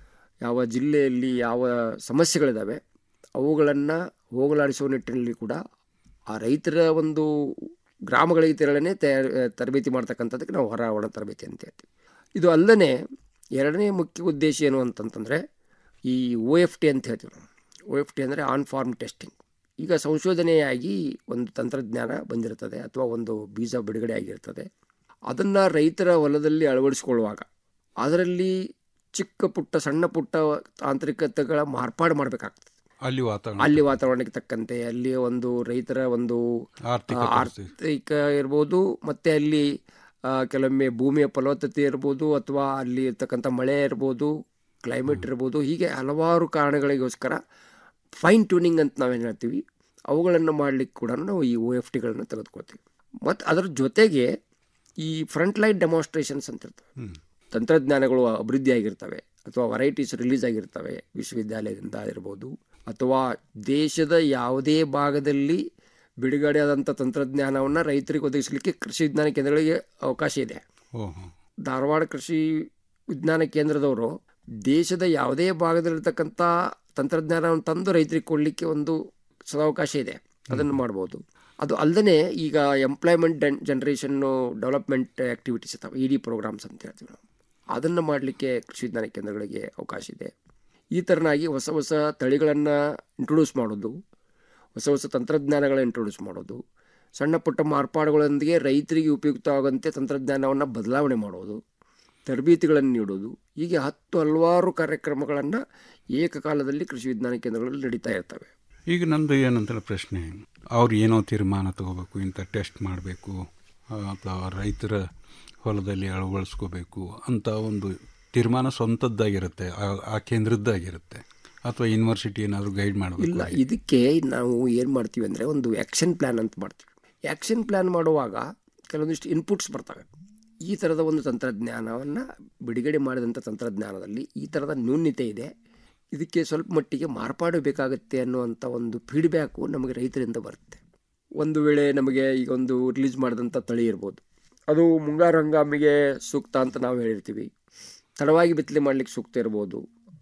ಯಾವ ಜಿಲ್ಲೆಯಲ್ಲಿ ಯಾವ ಸಮಸ್ಯೆಗಳಿದ್ದಾವೆ ಅವುಗಳನ್ನು ಹೋಗಲಾಡಿಸುವ ನಿಟ್ಟಿನಲ್ಲಿ ಕೂಡ ಆ ರೈತರ ಒಂದು ಗ್ರಾಮಗಳಿಗೆ ತೆರಳನೆ ತಯಾರು ತರಬೇತಿ ಮಾಡ್ತಕ್ಕಂಥದ್ದಕ್ಕೆ ನಾವು ಹೊರ ಆವರಣ ತರಬೇತಿ ಅಂತ ಹೇಳ್ತೀವಿ ಇದು ಅಲ್ಲದೆ ಎರಡನೇ ಮುಖ್ಯ ಉದ್ದೇಶ ಏನು ಅಂತಂತಂದರೆ ಈ ಒ ಎಫ್ ಟಿ ಅಂತ ಹೇಳ್ತೀವಿ ನಾವು ಒ ಎಫ್ ಟಿ ಅಂದರೆ ಆನ್ ಫಾರ್ಮ್ ಟೆಸ್ಟಿಂಗ್ ಈಗ ಸಂಶೋಧನೆಯಾಗಿ ಒಂದು ತಂತ್ರಜ್ಞಾನ ಬಂದಿರ್ತದೆ ಅಥವಾ ಒಂದು ಬೀಜ ಬಿಡುಗಡೆ ಆಗಿರ್ತದೆ ಅದನ್ನು ರೈತರ ಹೊಲದಲ್ಲಿ ಅಳವಡಿಸಿಕೊಳ್ಳುವಾಗ ಅದರಲ್ಲಿ ಚಿಕ್ಕ ಪುಟ್ಟ ಸಣ್ಣ ಪುಟ್ಟ ತಾಂತ್ರಿಕತೆಗಳ ಮಾರ್ಪಾಡು ಮಾಡಬೇಕಾಗ್ತದೆ ಅಲ್ಲಿ ವಾತಾವರಣ ಅಲ್ಲಿ ವಾತಾವರಣಕ್ಕೆ ತಕ್ಕಂತೆ ಅಲ್ಲಿ ಒಂದು ರೈತರ ಒಂದು ಆರ್ಥಿಕ ಆ, ಆರ್ಥಿಕ ಇರ್ಬೋದು ಮತ್ತು ಅಲ್ಲಿ ಆ, ಕೆಲವೊಮ್ಮೆ ಭೂಮಿಯ ಫಲವತ್ತತೆ ಇರ್ಬೋದು ಅಥವಾ ಅಲ್ಲಿ ಇರ್ತಕ್ಕಂಥ ಮಳೆ ಇರ್ಬೋದು ಕ್ಲೈಮೇಟ್ ಇರ್ಬೋದು ಹೀಗೆ ಹಲವಾರು ಕಾರಣಗಳಿಗೋಸ್ಕರ ಫೈನ್ ಟ್ಯೂನಿಂಗ್ ಅಂತ ನಾವೇನು ಹೇಳ್ತೀವಿ ಅವುಗಳನ್ನು ಮಾಡಲಿಕ್ಕೆ ಕೂಡ ನಾವು ಈ ಒ ಎಫ್ ಟಿಗಳನ್ನು ತೆಗೆದುಕೊಳ್ತೀವಿ ಮತ್ತು ಅದರ ಜೊತೆಗೆ ಈ ಫ್ರಂಟ್ ಲೈನ್ ಡೆಮಾನ್ಸ್ಟ್ರೇಷನ್ಸ್ ಅಂತ ಇರ್ತವೆ ತಂತ್ರಜ್ಞಾನಗಳು ಅಭಿವೃದ್ಧಿ ಆಗಿರ್ತವೆ ಅಥವಾ ವೆರೈಟೀಸ್ ರಿಲೀಸ್ ಆಗಿರ್ತವೆ ವಿಶ್ವವಿದ್ಯಾಲಯದಿಂದ ಇರ್ಬೋದು ಅಥವಾ ದೇಶದ ಯಾವುದೇ ಭಾಗದಲ್ಲಿ ಬಿಡುಗಡೆ ಆದಂಥ ತಂತ್ರಜ್ಞಾನವನ್ನು ರೈತರಿಗೆ ಒದಗಿಸಲಿಕ್ಕೆ ಕೃಷಿ ವಿಜ್ಞಾನ ಕೇಂದ್ರಗಳಿಗೆ ಅವಕಾಶ ಇದೆ ಓಹೋ ಧಾರವಾಡ ಕೃಷಿ ವಿಜ್ಞಾನ ಕೇಂದ್ರದವರು ದೇಶದ ಯಾವುದೇ ಭಾಗದಲ್ಲಿರ್ತಕ್ಕಂಥ ತಂತ್ರಜ್ಞಾನವನ್ನು ತಂದು ರೈತರಿಗೆ ಕೊಡಲಿಕ್ಕೆ ಒಂದು ಸದಾವಕಾಶ ಇದೆ ಅದನ್ನು ಮಾಡ್ಬೋದು ಅದು ಅಲ್ಲದೆ ಈಗ ಎಂಪ್ಲಾಯ್ಮೆಂಟ್ ಜನ್ರೇಷನ್ನು ಡೆವಲಪ್ಮೆಂಟ್ ಆ್ಯಕ್ಟಿವಿಟೀಸ್ ಇದ್ದಾವೆ ಇ ಡಿ ಪ್ರೋಗ್ರಾಮ್ಸ್ ಅಂತ ಹೇಳ್ತೀವಿ ನಾವು ಅದನ್ನು ಮಾಡಲಿಕ್ಕೆ ಕೃಷಿ ವಿಜ್ಞಾನ ಕೇಂದ್ರಗಳಿಗೆ ಅವಕಾಶ ಇದೆ ಈ ಥರನಾಗಿ ಹೊಸ ಹೊಸ ತಳಿಗಳನ್ನು ಇಂಟ್ರೊಡ್ಯೂಸ್ ಮಾಡೋದು ಹೊಸ ಹೊಸ ತಂತ್ರಜ್ಞಾನಗಳನ್ನ ಇಂಟ್ರೊಡ್ಯೂಸ್ ಮಾಡೋದು ಸಣ್ಣ ಪುಟ್ಟ ಮಾರ್ಪಾಡುಗಳೊಂದಿಗೆ ರೈತರಿಗೆ ಉಪಯುಕ್ತವಾಗುವಂತೆ ತಂತ್ರಜ್ಞಾನವನ್ನು ಬದಲಾವಣೆ ಮಾಡೋದು ತರಬೇತಿಗಳನ್ನು ನೀಡೋದು ಹೀಗೆ ಹತ್ತು ಹಲವಾರು ಕಾರ್ಯಕ್ರಮಗಳನ್ನು ಏಕಕಾಲದಲ್ಲಿ ಕೃಷಿ ವಿಜ್ಞಾನ ಕೇಂದ್ರಗಳಲ್ಲಿ ನಡೀತಾ ಇರ್ತವೆ ಈಗ ನಂದು ಏನಂತ ಪ್ರಶ್ನೆ ಅವ್ರು ಏನೋ ತೀರ್ಮಾನ ತಗೋಬೇಕು ಇಂಥ ಟೆಸ್ಟ್ ಮಾಡಬೇಕು ಅಥವಾ ರೈತರ ಹೊಲದಲ್ಲಿ ಅಳವಡಿಸ್ಕೋಬೇಕು ಅಂತ ಒಂದು ತೀರ್ಮಾನ ಸ್ವಂತದ್ದಾಗಿರುತ್ತೆ ಆ- ಆ ಕೇಂದ್ರದ್ದಾಗಿರುತ್ತೆ ಅಥವಾ ಯೂನಿವರ್ಸಿಟಿ ಏನಾದರೂ ಗೈಡ್ ಮಾಡಬೇಕು ಇಲ್ಲ ಇದಕ್ಕೆ ನಾವು ಏನು ಮಾಡ್ತೀವಿ ಅಂದರೆ ಒಂದು ಆ್ಯಕ್ಷನ್ ಪ್ಲ್ಯಾನ್ ಅಂತ ಮಾಡ್ತೀವಿ ಆ್ಯಕ್ಷನ್ ಪ್ಲ್ಯಾನ್ ಮಾಡುವಾಗ ಕೆಲವೊಂದಿಷ್ಟು ಇನ್ಪುಟ್ಸ್ ಬರ್ತವೆ ಈ ಥರದ ಒಂದು ತಂತ್ರಜ್ಞಾನವನ್ನು ಬಿಡುಗಡೆ ಮಾಡಿದಂಥ ತಂತ್ರಜ್ಞಾನದಲ್ಲಿ ಈ ಥರದ ನ್ಯೂನ್ಯತೆ ಇದೆ ಇದಕ್ಕೆ ಸ್ವಲ್ಪ ಮಟ್ಟಿಗೆ ಮಾರ್ಪಾಡು ಬೇಕಾಗುತ್ತೆ ಅನ್ನುವಂಥ ಒಂದು ಫೀಡ್ಬ್ಯಾಕು ನಮಗೆ ರೈತರಿಂದ ಬರುತ್ತೆ ಒಂದು ವೇಳೆ ನಮಗೆ ಈಗ ಒಂದು ರಿಲೀಸ್ ಮಾಡಿದಂಥ ತಳಿ ಇರ್ಬೋದು ಅದು ಮುಂಗಾರು ಹಂಗಾಮಿಗೆ ಸೂಕ್ತ ಅಂತ ನಾವು ಹೇಳಿರ್ತೀವಿ ತಡವಾಗಿ ಬಿತ್ತನೆ ಮಾಡಲಿಕ್ಕೆ ಸೂಕ್ತ ಇರ್ಬೋದು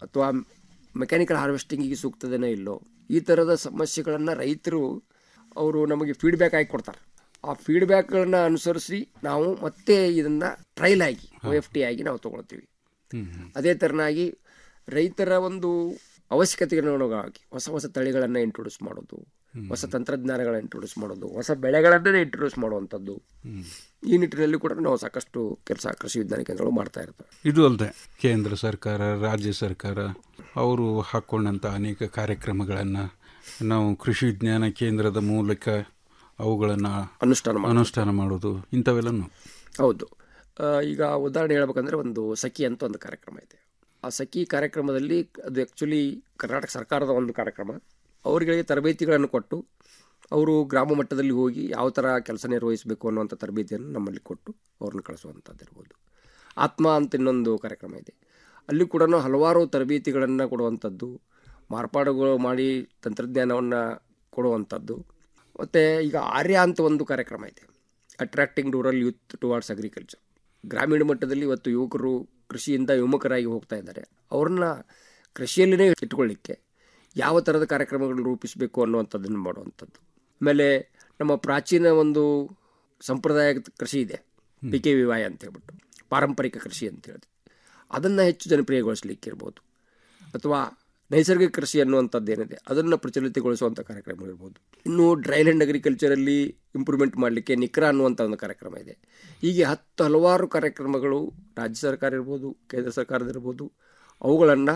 ಅಥವಾ ಮೆಕ್ಯಾನಿಕಲ್ ಹಾರ್ವೆಸ್ಟಿಂಗಿಗೆ ಸೂಕ್ತದೇನೋ ಇಲ್ಲೋ ಈ ಥರದ ಸಮಸ್ಯೆಗಳನ್ನು ರೈತರು ಅವರು ನಮಗೆ ಫೀಡ್ಬ್ಯಾಕ್ ಆಗಿ ಕೊಡ್ತಾರೆ ಆ ಫೀಡ್ಬ್ಯಾಕ್ಗಳನ್ನ ಅನುಸರಿಸಿ ನಾವು ಮತ್ತೆ ಇದನ್ನು ಟ್ರಯಲ್ ಆಗಿ ಒ ಎಫ್ ಟಿ ಆಗಿ ನಾವು ತೊಗೊಳ್ತೀವಿ ಅದೇ ಥರನಾಗಿ ರೈತರ ಒಂದು ಅವಶ್ಯಕತೆಗೆ ಅನುಗುಣವಾಗಿ ಹೊಸ ಹೊಸ ತಳಿಗಳನ್ನು ಇಂಟ್ರೊಡ್ಯೂಸ್ ಮಾಡೋದು ಹೊಸ ತಂತ್ರಜ್ಞಾನಗಳನ್ನು ಇಂಟ್ರೊಡ್ಯೂಸ್ ಮಾಡೋದು ಹೊಸ ಬೆಳೆಗಳನ್ನೇ ಇಂಟ್ರೊಡ್ಯೂಸ್ ಮಾಡುವಂಥದ್ದು ಈ ನಿಟ್ಟಿನಲ್ಲಿ ಕೂಡ ನಾವು ಸಾಕಷ್ಟು ಕೆಲಸ ಕೃಷಿ ವಿಜ್ಞಾನ ಕೇಂದ್ರಗಳು ಮಾಡ್ತಾ ಇರ್ತವೆ ಇದು ಅಲ್ಲದೆ ಕೇಂದ್ರ ಸರ್ಕಾರ ರಾಜ್ಯ ಸರ್ಕಾರ ಅವರು ಹಾಕ್ಕೊಂಡಂಥ ಅನೇಕ ಕಾರ್ಯಕ್ರಮಗಳನ್ನು ನಾವು ಕೃಷಿ ವಿಜ್ಞಾನ ಕೇಂದ್ರದ ಮೂಲಕ ಅವುಗಳನ್ನು ಅನುಷ್ಠಾನ ಅನುಷ್ಠಾನ ಮಾಡೋದು ಇಂಥವೆಲ್ಲನೂ ಹೌದು ಆ, ಈಗ ಉದಾಹರಣೆ ಹೇಳ್ಬೇಕಂದ್ರೆ ಒಂದು ಸಖಿ ಅಂತ ಒಂದು ಕಾರ್ಯಕ್ರಮ ಇದೆ ಆ ಸಖಿ ಕಾರ್ಯಕ್ರಮದಲ್ಲಿ ಅದು ಆ್ಯಕ್ಚುಲಿ ಕರ್ನಾಟಕ ಸರ್ಕಾರದ ಒಂದು ಕಾರ್ಯಕ್ರಮ ಅವರಿಗೆ ತರಬೇತಿಗಳನ್ನು ಕೊಟ್ಟು ಅವರು ಗ್ರಾಮ ಮಟ್ಟದಲ್ಲಿ ಹೋಗಿ ಯಾವ ಥರ ಕೆಲಸ ನಿರ್ವಹಿಸಬೇಕು ಅನ್ನುವಂಥ ತರಬೇತಿಯನ್ನು ನಮ್ಮಲ್ಲಿ ಕೊಟ್ಟು ಅವ್ರನ್ನ ಕಳಿಸುವಂಥದ್ದು ಇರ್ಬೋದು ಆತ್ಮ ಅಂತ ಇನ್ನೊಂದು ಕಾರ್ಯಕ್ರಮ ಇದೆ ಅಲ್ಲಿ ಕೂಡ ಹಲವಾರು ತರಬೇತಿಗಳನ್ನು ಕೊಡುವಂಥದ್ದು ಮಾರ್ಪಾಡುಗಳು ಮಾಡಿ ತಂತ್ರಜ್ಞಾನವನ್ನು ಕೊಡುವಂಥದ್ದು ಮತ್ತು ಈಗ ಆರ್ಯ ಅಂತ ಒಂದು ಕಾರ್ಯಕ್ರಮ ಇದೆ attracting rural youth towards agriculture ಗ್ರಾಮೀಣ ಮಟ್ಟದಲ್ಲಿ ಇವತ್ತು ಯುವಕರು ಕೃಷಿಯಿಂದ ವಿಮುಖರಾಗಿ ಹೋಗ್ತಾ ಇದ್ದಾರೆ ಅವ್ರನ್ನ ಕೃಷಿಯಲ್ಲಿನೇ ಇಟ್ಕೊಳ್ಳಿಕ್ಕೆ ಯಾವ ಥರದ ಕಾರ್ಯಕ್ರಮಗಳನ್ನು ರೂಪಿಸಬೇಕು ಅನ್ನುವಂಥದ್ದನ್ನು ಮಾಡುವಂಥದ್ದು ಆಮೇಲೆ ನಮ್ಮ ಪ್ರಾಚೀನ ಒಂದು ಸಂಪ್ರದಾಯದ ಕೃಷಿ ಇದೆ ಪಿ ಕೆ ವಿ ವೈ ಅಂತ ಹೇಳ್ಬಿಟ್ಟು ಪಾರಂಪರಿಕ ಕೃಷಿ ಅಂತ ಹೇಳಿದೆ ಅದನ್ನು ಹೆಚ್ಚು ಜನಪ್ರಿಯಗೊಳಿಸಲಿಕ್ಕೆ ಇರ್ಬೋದು ಅಥವಾ ನೈಸರ್ಗಿಕ ಕೃಷಿ ಅನ್ನುವಂಥದ್ದು ಏನಿದೆ ಅದನ್ನು ಪ್ರಚಲಿತಗೊಳಿಸುವಂಥ ಕಾರ್ಯಕ್ರಮ ಇರ್ಬೋದು ಇನ್ನು ಡ್ರೈಲ್ಯಾಂಡ್ ಅಗ್ರಿಕಲ್ಚರಲ್ಲಿ ಇಂಪ್ರೂವ್ಮೆಂಟ್ ಮಾಡಲಿಕ್ಕೆ ನಿಕ್ರ ಅನ್ನುವಂಥ ಒಂದು ಕಾರ್ಯಕ್ರಮ ಇದೆ ಹೀಗೆ ಹತ್ತು ಹಲವಾರು ಕಾರ್ಯಕ್ರಮಗಳು ರಾಜ್ಯ ಸರ್ಕಾರ ಇರ್ಬೋದು ಕೇಂದ್ರ ಸರ್ಕಾರದಿರ್ಬೋದು ಅವುಗಳನ್ನು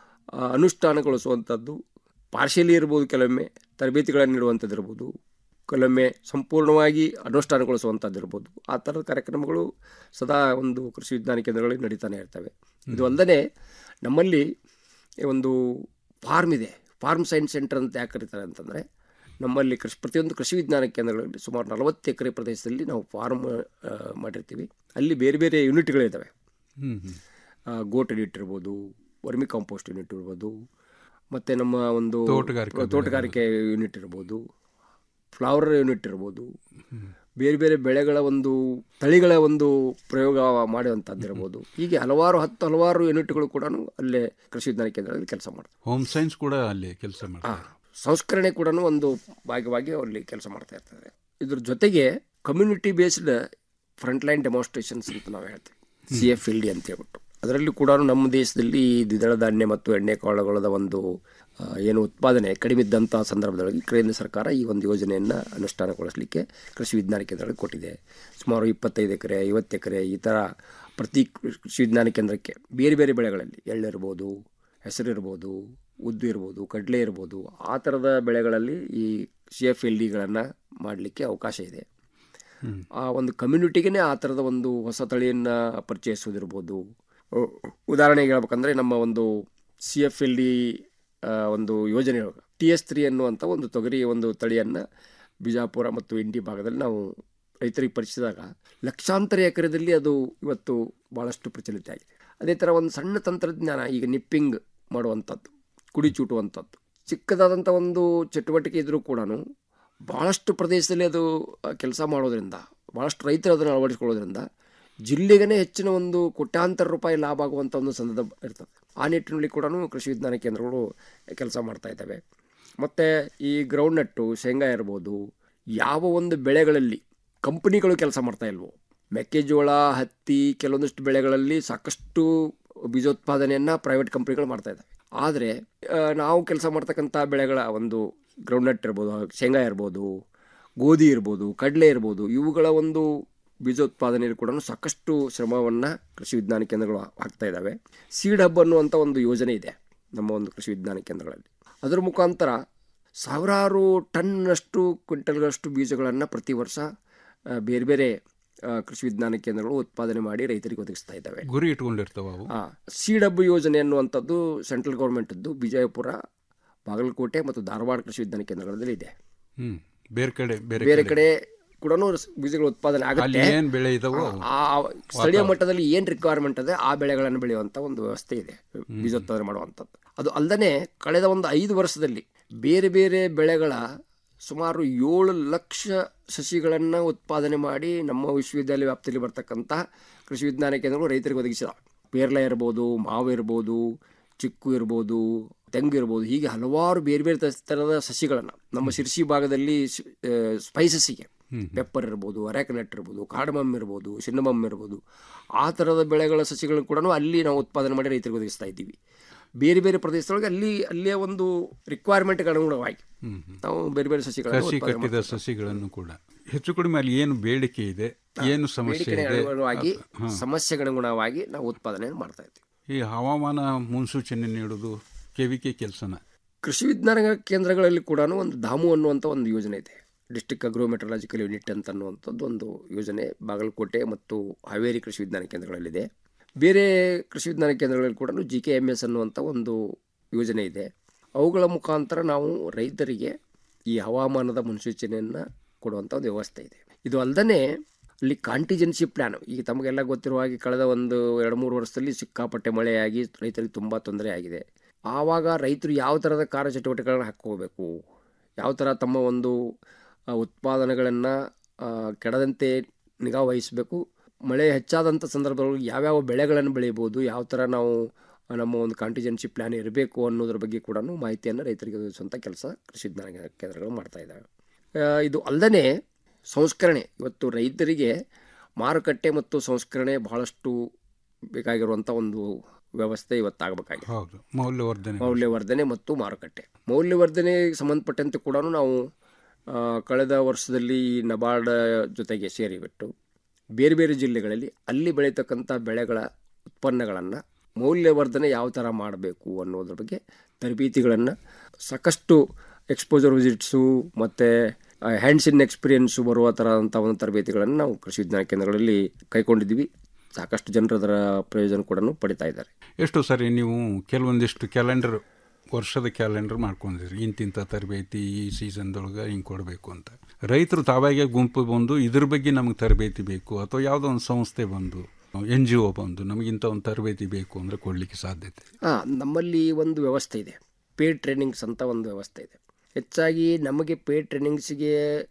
ಅನುಷ್ಠಾನಗೊಳಿಸುವಂಥದ್ದು ಪಾರ್ಶಿಯಲಿ ಇರ್ಬೋದು ಕೆಲವೊಮ್ಮೆ ತರಬೇತಿಗಳನ್ನು ನೀಡುವಂಥದ್ದು ಇರ್ಬೋದು ಕೆಲವೊಮ್ಮೆ ಸಂಪೂರ್ಣವಾಗಿ ಅನುಷ್ಠಾನಗೊಳಿಸುವಂಥದ್ದು ಇರ್ಬೋದು ಆ ಥರದ ಕಾರ್ಯಕ್ರಮಗಳು ಸದಾ ಒಂದು ಕೃಷಿ ವಿಜ್ಞಾನ ಕೇಂದ್ರಗಳಲ್ಲಿ ನಡೀತಾನೆ ಇರ್ತವೆ ಇದು ಅಲ್ಲದೆ ನಮ್ಮಲ್ಲಿ ಒಂದು ಫಾರ್ಮ್ ಇದೆ ಫಾರ್ಮ್ ಸೈನ್ಸ್ ಸೆಂಟರ್ ಅಂತ ಯಾಕೆ ಕರೀತಾರೆ ಅಂತಂದರೆ ನಮ್ಮಲ್ಲಿ ಕೃಷಿ ಪ್ರತಿಯೊಂದು ಕೃಷಿ ವಿಜ್ಞಾನ ಕೇಂದ್ರಗಳಲ್ಲಿ ಸುಮಾರು ನಲವತ್ತು ಎಕರೆ ಪ್ರದೇಶದಲ್ಲಿ ನಾವು ಫಾರ್ಮ್ ಆ, ಮಾಡಿರ್ತೀವಿ ಅಲ್ಲಿ ಬೇರೆ ಬೇರೆ ಯೂನಿಟ್ಗಳಿದ್ದಾವೆ ಹ್ಮ್ ಹ್ಮ್. ಗೋಟ್ ಯೂನಿಟ್ ಇರ್ಬೋದು ವರ್ಮಿ ಕಾಂಪೋಸ್ಟ್ ಯೂನಿಟ್ ಇರ್ಬೋದು ಮತ್ತು ನಮ್ಮ ಒಂದು ತೋಟಗಾರಿಕೆ ತೋಟಗಾರಿಕೆ ಯೂನಿಟ್ ಇರ್ಬೋದು ಫ್ಲವರ್ ಯೂನಿಟ್ ಇರ್ಬೋದು ಬೇರೆ ಬೇರೆ ಬೆಳೆಗಳ ಒಂದು ತಳಿಗಳ ಒಂದು ಪ್ರಯೋಗ ಮಾಡುವಂಥದ್ದು ಇರ್ಬೋದು ಹೀಗೆ ಹಲವಾರು ಹತ್ತು ಹಲವಾರು ಯೂನಿಟ್ಗಳು ಕೂಡ ಅಲ್ಲೇ ಕೃಷಿ ವಿಜ್ಞಾನ ಕೇಂದ್ರದಲ್ಲಿ ಕೆಲಸ ಮಾಡ್ತವೆ ಹೋಮ್ ಸೈನ್ಸ್ ಕೂಡ ಅಲ್ಲಿ ಕೆಲಸ ಮಾಡ್ತಾರೆ ಸಂಸ್ಕರಣೆ ಕೂಡ ಒಂದು ಭಾಗವಾಗಿ ಅಲ್ಲಿ ಕೆಲಸ ಮಾಡ್ತಾ ಇರ್ತಾರೆ ಇದ್ರ ಜೊತೆಗೆ community based front line demonstrations ಅಂತ ನಾವು ಹೇಳ್ತೀವಿ ಸಿ ಎಫ್ ಎಲ್ ಡಿ ಅಂತ ಹೇಳ್ಬಿಟ್ಟು ಅದರಲ್ಲಿ ಕೂಡ ನಮ್ಮ ದೇಶದಲ್ಲಿ ಈ ದ್ವಿದಳ ಧಾನ್ಯ ಮತ್ತು ಎಣ್ಣೆ ಕಾಳುಗಳ ಒಂದು ಆ, ಏನು ಉತ್ಪಾದನೆ ಕಡಿಮೆ ಇದ್ದಂಥ ಸಂದರ್ಭದೊಳಗೆ ಕೇಂದ್ರ ಸರ್ಕಾರ ಈ ಒಂದು ಯೋಜನೆಯನ್ನು ಅನುಷ್ಠಾನಗೊಳಿಸಲಿಕ್ಕೆ ಕೃಷಿ ವಿಜ್ಞಾನ ಕೇಂದ್ರಗಳಿಗೆ ಕೊಟ್ಟಿದೆ ಸುಮಾರು ಇಪ್ಪತ್ತೈದು ಎಕರೆ ಐವತ್ತು ಎಕರೆ ಈ ಥರ ಪ್ರತಿ ಕೃಷಿ ವಿಜ್ಞಾನ ಕೇಂದ್ರಕ್ಕೆ ಬೇರೆ ಬೇರೆ ಬೆಳೆಗಳಲ್ಲಿ ಎಳ್ಳಿರ್ಬೋದು ಹೆಸರಿರ್ಬೋದು ಉದ್ದು ಇರ್ಬೋದು ಕಡಲೆ ಇರ್ಬೋದು ಆ ಥರದ ಬೆಳೆಗಳಲ್ಲಿ ಈ ಸಿ ಎಫ್ ಎಲ್ ಡಿಗಳನ್ನು ಮಾಡಲಿಕ್ಕೆ ಅವಕಾಶ ಇದೆ ಆ ಒಂದು ಕಮ್ಯುನಿಟಿಗೆ ಆ ಥರದ ಒಂದು ಹೊಸ ತಳಿಯನ್ನು ಪರಿಚಯಿಸೋದಿರ್ಬೋದು ಉ- ಉದಾಹರಣೆಗೆ ಹೇಳ್ಬೇಕಂದ್ರೆ ನಮ್ಮ ಒಂದು ಸಿ ಎಫ್ ಎಲ್ ಡಿ ಒಂದು ಯೋಜನೆ ಟಿ ಎಸ್ ತ್ರೀ ಅನ್ನುವಂಥ ಒಂದು ತೊಗರಿ ಒಂದು ತಳಿಯನ್ನು ಬಿಜಾಪುರ ಮತ್ತು ಇಂಡಿ ಭಾಗದಲ್ಲಿ ನಾವು ರೈತರಿಗೆ ಪರಿಚಯಿಸಿದಾಗ ಲಕ್ಷಾಂತರ ಎಕರೆದಲ್ಲಿ ಅದು ಇವತ್ತು ಭಾಳಷ್ಟು ಪ್ರಚಲಿತ ಆಗಿದೆ ಅದೇ ಥರ ಒಂದು ಸಣ್ಣ ತಂತ್ರಜ್ಞಾನ ಈಗ ನಿಪ್ಪಿಂಗ್ ಮಾಡುವಂಥದ್ದು ಕುಡಿ ಚೂಟುವಂಥದ್ದು ಚಿಕ್ಕದಾದಂಥ ಒಂದು ಚಟುವಟಿಕೆ ಇದ್ದರೂ ಕೂಡ ಭಾಳಷ್ಟು ಪ್ರದೇಶದಲ್ಲಿ ಅದು ಕೆಲಸ ಮಾಡೋದ್ರಿಂದ ಭಾಳಷ್ಟು ರೈತರು ಅದನ್ನು ಅಳವಡಿಸ್ಕೊಳ್ಳೋದ್ರಿಂದ ಜಿಲ್ಲೆಗೇ ಹೆಚ್ಚಿನ ಒಂದು ಕೋಟ್ಯಾಂತರ ರೂಪಾಯಿ ಲಾಭ ಆಗುವಂಥ ಒಂದು ಸಂದರ್ಭ ಇರ್ತದೆ ಆ ನಿಟ್ಟಿನಲ್ಲಿ ಕೂಡ ಕೃಷಿ ವಿಜ್ಞಾನ ಕೇಂದ್ರಗಳು ಕೆಲಸ ಮಾಡ್ತಾ ಇದ್ದಾವೆ ಮತ್ತು ಈ ಗ್ರೌಂಡ್ನಟ್ಟು ಶೇಂಗಾ ಇರ್ಬೋದು ಯಾವ ಒಂದು ಬೆಳೆಗಳಲ್ಲಿ ಕಂಪನಿಗಳು ಕೆಲಸ ಮಾಡ್ತಾ ಇಲ್ವೋ ಮೆಕ್ಕೆಜೋಳ ಹತ್ತಿ ಕೆಲವೊಂದಿಷ್ಟು ಬೆಳೆಗಳಲ್ಲಿ ಸಾಕಷ್ಟು ಬೀಜೋತ್ಪಾದನೆಯನ್ನು ಪ್ರೈವೇಟ್ ಕಂಪ್ನಿಗಳು ಮಾಡ್ತಾ ಇದ್ದಾವೆ ಆದರೆ ಆ, ನಾವು ಕೆಲಸ ಮಾಡ್ತಕ್ಕಂಥ ಬೆಳೆಗಳ ಒಂದು ಗ್ರೌಂಡ್ನಟ್ ಇರ್ಬೋದು ಶೇಂಗಾ ಇರ್ಬೋದು ಗೋಧಿ ಇರ್ಬೋದು ಕಡಲೆ ಇರ್ಬೋದು ಇವುಗಳ ಒಂದು ಬೀಜೋತ್ಪಾದನೆಯಲ್ಲಿ ಕೂಡ ಸಾಕಷ್ಟು ಶ್ರಮವನ್ನು ಕೃಷಿ ವಿಜ್ಞಾನ ಕೇಂದ್ರಗಳು ಹಾಕ್ತಾ ಇದ್ದಾವೆ ಸೀಡ್ ಹಬ್ ಅನ್ನುವಂಥ ಒಂದು ಯೋಜನೆ ಇದೆ ನಮ್ಮ ಒಂದು ಕೃಷಿ ವಿಜ್ಞಾನ ಕೇಂದ್ರಗಳಲ್ಲಿ ಅದರ ಮುಖಾಂತರ ಸಾವಿರಾರು ಟನ್ನಷ್ಟು ಕ್ವಿಂಟಲ್ಗಳಷ್ಟು ಬೀಜಗಳನ್ನು ಪ್ರತಿ ವರ್ಷ ಆ, ಬೇರೆ ಬೇರೆ ಆ, ಕೃಷಿ ವಿಜ್ಞಾನ ಕೇಂದ್ರಗಳು ಉತ್ಪಾದನೆ ಮಾಡಿ ರೈತರಿಗೆ ಒದಗಿಸ್ತಾ ಇದ್ದಾವೆ ಗುರಿ ಇಟ್ಕೊಂಡಿರ್ತಾವ ಅವು ಆ, ಸೀಡ್ ಹಬ್ ಯೋಜನೆ ಅನ್ನುವಂಥದ್ದು ಸೆಂಟ್ರಲ್ ಗೌರ್ಮೆಂಟದ್ದು ವಿಜಯಪುರ ಬಾಗಲಕೋಟೆ ಮತ್ತು ಧಾರವಾಡ ಕೃಷಿ ವಿಜ್ಞಾನ ಕೇಂದ್ರಗಳಲ್ಲಿ ಇದೆ ಹ್ಮ್ ಬೇರೆ ಕಡೆ ಬೇರೆ ಬೇರೆ ಕಡೆ ಕೂಡ ಬೀಜಗಳ ಉತ್ಪಾದನೆ ಅಲ್ಲಿ ಆಗುತ್ತೆ ಏನ್ ಬೆಳೆ ಇದಾವೋ ಆ ಸ್ಥಳೀಯ ಮಟ್ಟದಲ್ಲಿ ಏನು ರಿಕ್ವೈರ್ಮೆಂಟ್ ಇದೆ ಆ ಬೆಳೆಗಳನ್ನು ಬೆಳೆಯುವಂಥ ಒಂದು ವ್ಯವಸ್ಥೆ ಇದೆ ಬೀಜೋತ್ಪಾದನೆ ಮಾಡುವಂಥದ್ದು ಅದು ಅಲ್ಲದೆ ಕಳೆದ ಒಂದು ಐದು ವರ್ಷದಲ್ಲಿ ಬೇರೆ ಬೇರೆ ಬೆಳೆಗಳ ಸುಮಾರು ಏಳು ಲಕ್ಷ ಸಸಿಗಳನ್ನು ಉತ್ಪಾದನೆ ಮಾಡಿ ನಮ್ಮ ವಿಶ್ವವಿದ್ಯಾಲಯ ವ್ಯಾಪ್ತಿಯಲ್ಲಿ ಬರ್ತಕ್ಕಂಥ ಕೃಷಿ ವಿಜ್ಞಾನ ಕೇಂದ್ರಗಳು ರೈತರಿಗೆ ಒದಗಿಸಿದ ಪೇರ್ಲೆ ಇರ್ಬೋದು ಮಾವು ಇರ್ಬೋದು ಚಿಕ್ಕು ಇರ್ಬೋದು ತೆಂಗು ಇರ್ಬೋದು ಹೀಗೆ ಹಲವಾರು ಬೇರೆ ಬೇರೆ ತ- ಥರದ ಸಸಿಗಳನ್ನು ನಮ್ಮ ಶಿರ್ಸಿ ಭಾಗದಲ್ಲಿ ಸ್ಪೈಸಸ್ಸಿಗೆ ಪೆಪ್ಪರ್ ಇರ್ಬೋದು ಅರೆಕನಟ್ ಇರ್ಬೋದು ಕಾರ್ಡಮಮ್ ಇರ್ಬೋದು ಸಿನ್ನಮಮ್ ಇರ್ಬೋದು ಆ ಥರದ ಬೆಳೆಗಳ ಸಸಿಗಳನ್ನು ಕೂಡ ಅಲ್ಲಿ ನಾವು ಉತ್ಪಾದನೆ ಮಾಡಿ ರೈತರಿಗೆ ಒದಗಿಸ್ತಾ ಇದ್ದೀವಿ ಬೇರೆ ಬೇರೆ ಪ್ರದೇಶದೊಳಗೆ ಅಲ್ಲಿ ಅಲ್ಲಿಯ ಒಂದು ರಿಕ್ವೈರ್ಮೆಂಟ್ಗೆ ಅನುಗುಣವಾಗಿ ನಾವು ಬೇರೆ ಬೇರೆ ಸಸಿಗಳನ್ನು ಕಸಿ ಉತ್ಪಾದನೆ ಕಟ್ಟಿದ ಸಸಿಗಳನ್ನು ಕೂಡ ಹೆಚ್ಚು ಕಡಿಮೆ ಅಲ್ಲಿ ಏನು ಬೇಡಿಕೆ ಇದೆ ಏನು ಸಮಸ್ಯೆ ಬೇಡಿಕೆಗೆ ಇದೆ ಅನುಗುಣವಾಗಿ ಹಾ. ಸಮಸ್ಯೆಗೆ ಅನುಗುಣವಾಗಿ ನಾವು ಉತ್ಪಾದನೆ ಮಾಡ್ತಾ ಇದ್ದೀವಿ ಈ ಹವಾಮಾನ ಮುನ್ಸೂಚನೆ ನೀಡೋದು ಕೆವಿಕೆ ಕೆಲಸನ ಕೃಷಿ ವಿಜ್ಞಾನ ಕೇಂದ್ರಗಳಲ್ಲಿ ಕೂಡ ಒಂದು ಧಾಮು ಅನ್ನುವಂಥ ಒಂದು ಯೋಜನೆ ಇದೆ ಡಿಸ್ಟಿಕ್ ಅಗ್ರೋಮೆಟ್ರಲಾಜಿಕಲ್ ಯೂನಿಟ್ ಅಂತ ಅನ್ನುವಂಥದ್ದು ಒಂದು ಯೋಜನೆ ಬಾಗಲಕೋಟೆ ಮತ್ತು ಹಾವೇರಿ ಕೃಷಿ ವಿಜ್ಞಾನ ಕೇಂದ್ರಗಳಲ್ಲಿದೆ ಬೇರೆ ಕೃಷಿ ವಿಜ್ಞಾನ ಕೇಂದ್ರಗಳಲ್ಲಿ ಕೂಡ ಜಿ ಕೆ ಎಮ್ ಎಸ್ ಅನ್ನುವಂಥ ಒಂದು ಯೋಜನೆ ಇದೆ ಅವುಗಳ ಮುಖಾಂತರ ನಾವು ರೈತರಿಗೆ ಈ ಹವಾಮಾನದ ಮುನ್ಸೂಚನೆಯನ್ನು ಕೊಡುವಂಥ ಒಂದು ವ್ಯವಸ್ಥೆ ಇದೆ ಇದು ಅಲ್ಲದೆ ಅಲ್ಲಿ ಕಾಂಟಿಜೆನ್ಸಿ ಪ್ಲ್ಯಾನ್ ಈಗ ತಮಗೆಲ್ಲ ಗೊತ್ತಿರುವ ಹಾಗೆ ಕಳೆದ ಒಂದು ಎರಡು ಮೂರು ವರ್ಷದಲ್ಲಿ ಸಿಕ್ಕಾಪಟ್ಟೆ ಮಳೆಯಾಗಿ ರೈತರಿಗೆ ತುಂಬ ತೊಂದರೆ ಆಗಿದೆ ಆವಾಗ ರೈತರು ಯಾವ ಥರದ ಕಾರ್ಯಚಟುವಟಿಕೆಗಳನ್ನ ಹಾಕ್ಕೋಬೇಕು ಯಾವ ಥರ ತಮ್ಮ ಒಂದು ಉತ್ಪಾದನೆಗಳನ್ನು ಕೆಡದಂತೆ ನಿಗಾ ವಹಿಸಬೇಕು ಮಳೆ ಹೆಚ್ಚಾದಂಥ ಸಂದರ್ಭದೊಳಗೆ ಯಾವ್ಯಾವ ಬೆಳೆಗಳನ್ನು ಬೆಳೀಬೋದು ಯಾವ ಥರ ನಾವು ನಮ್ಮ ಒಂದು ಕಾಂಟಿಜೆನ್ಸಿ ಪ್ಲ್ಯಾನ್ ಇರಬೇಕು ಅನ್ನೋದ್ರ ಬಗ್ಗೆ ಕೂಡ ಮಾಹಿತಿಯನ್ನು ರೈತರಿಗೆ ಒದಗಿಸುವಂಥ ಕೆಲಸ ಕೃಷಿ ವಿಜ್ಞಾನ ಕೇಂದ್ರಗಳು ಮಾಡ್ತಾ ಇದ್ದಾವೆ ಆ, ಇದು ಅಲ್ಲದೆ ಸಂಸ್ಕರಣೆ ಇವತ್ತು ರೈತರಿಗೆ ಮಾರುಕಟ್ಟೆ ಮತ್ತು ಸಂಸ್ಕರಣೆ ಬಹಳಷ್ಟು ಬೇಕಾಗಿರುವಂಥ ಒಂದು ವ್ಯವಸ್ಥೆ ಇವತ್ತಾಗಬೇಕಾಗಿದೆ ಹೌದು ಮೌಲ್ಯವರ್ಧನೆ ಮೌಲ್ಯವರ್ಧನೆ ಮತ್ತು ಮಾರುಕಟ್ಟೆ ಮೌಲ್ಯವರ್ಧನೆಗೆ ಸಂಬಂಧಪಟ್ಟಂತೆ ಕೂಡ ನಾವು ಆ, ಕಳೆದ ವರ್ಷದಲ್ಲಿ ಈ ನಬಾರ್ಡ್ ಜೊತೆಗೆ ಸೇರಿಬಿಟ್ಟು ಬೇರೆ ಬೇರೆ ಜಿಲ್ಲೆಗಳಲ್ಲಿ ಅಲ್ಲಿ ಬೆಳೀತಕ್ಕಂಥ ಬೆಳೆಗಳ ಉತ್ಪನ್ನಗಳನ್ನು ಮೌಲ್ಯವರ್ಧನೆ ಯಾವ ಥರ ಮಾಡಬೇಕು ಅನ್ನೋದ್ರ ಬಗ್ಗೆ ತರಬೇತಿಗಳನ್ನು ಸಾಕಷ್ಟು ಎಕ್ಸ್ಪೋಜರ್ ವಿಸಿಟ್ಸು ಮತ್ತು ಹ್ಯಾಂಡ್ಸ್ ಇನ್ ಎಕ್ಸ್ಪೀರಿಯನ್ಸು ಬರುವ ಥರದಂಥ ಒಂದು ತರಬೇತಿಗಳನ್ನು ನಾವು ಕೃಷಿ ವಿಜ್ಞಾನ ಕೇಂದ್ರಗಳಲ್ಲಿ ಕೈಗೊಂಡಿದ್ದೀವಿ ಸಾಕಷ್ಟು ಜನರು ಅದರ ಪ್ರಯೋಜನ ಕೂಡ ಪಡಿತಾ ಇದ್ದಾರೆ ಎಷ್ಟು ಸರಿ ನೀವು ಕೆಲವೊಂದಿಷ್ಟು ಕ್ಯಾಲೆಂಡರ್ ವರ್ಷದ ಕ್ಯಾಲೆಂಡರ್ ಮಾಡ್ಕೊಂಡಿದ್ರಿ ಇಂತಿಂಥ ತರಬೇತಿ ಈ ಸೀಸನ್ದೊಳಗೆ ಹಿಂಗೆ ಕೊಡಬೇಕು ಅಂತ ರೈತರು ತಾವಾಗೆ ಗುಂಪು ಬಂದು ಇದ್ರ ಬಗ್ಗೆ ನಮಗೆ ತರಬೇತಿ ಬೇಕು ಅಥವಾ ಯಾವುದೋ ಒಂದು ಸಂಸ್ಥೆ ಬಂದು ಎನ್ ಜಿ ಒ ಬಂದು ನಮಗಿಂತ ಒಂದು ತರಬೇತಿ ಬೇಕು ಅಂದರೆ ಕೊಡಲಿಕ್ಕೆ ಸಾಧ್ಯತೆ ಹಾಂ ನಮ್ಮಲ್ಲಿ ಒಂದು ವ್ಯವಸ್ಥೆ ಇದೆ ಪೇಡ್ ಟ್ರೈನಿಂಗ್ಸ್ ಅಂತ ಒಂದು ವ್ಯವಸ್ಥೆ ಇದೆ ಹೆಚ್ಚಾಗಿ ನಮಗೆ ಪೇಡ್ ಟ್ರೈನಿಂಗ್ಸಿಗೆ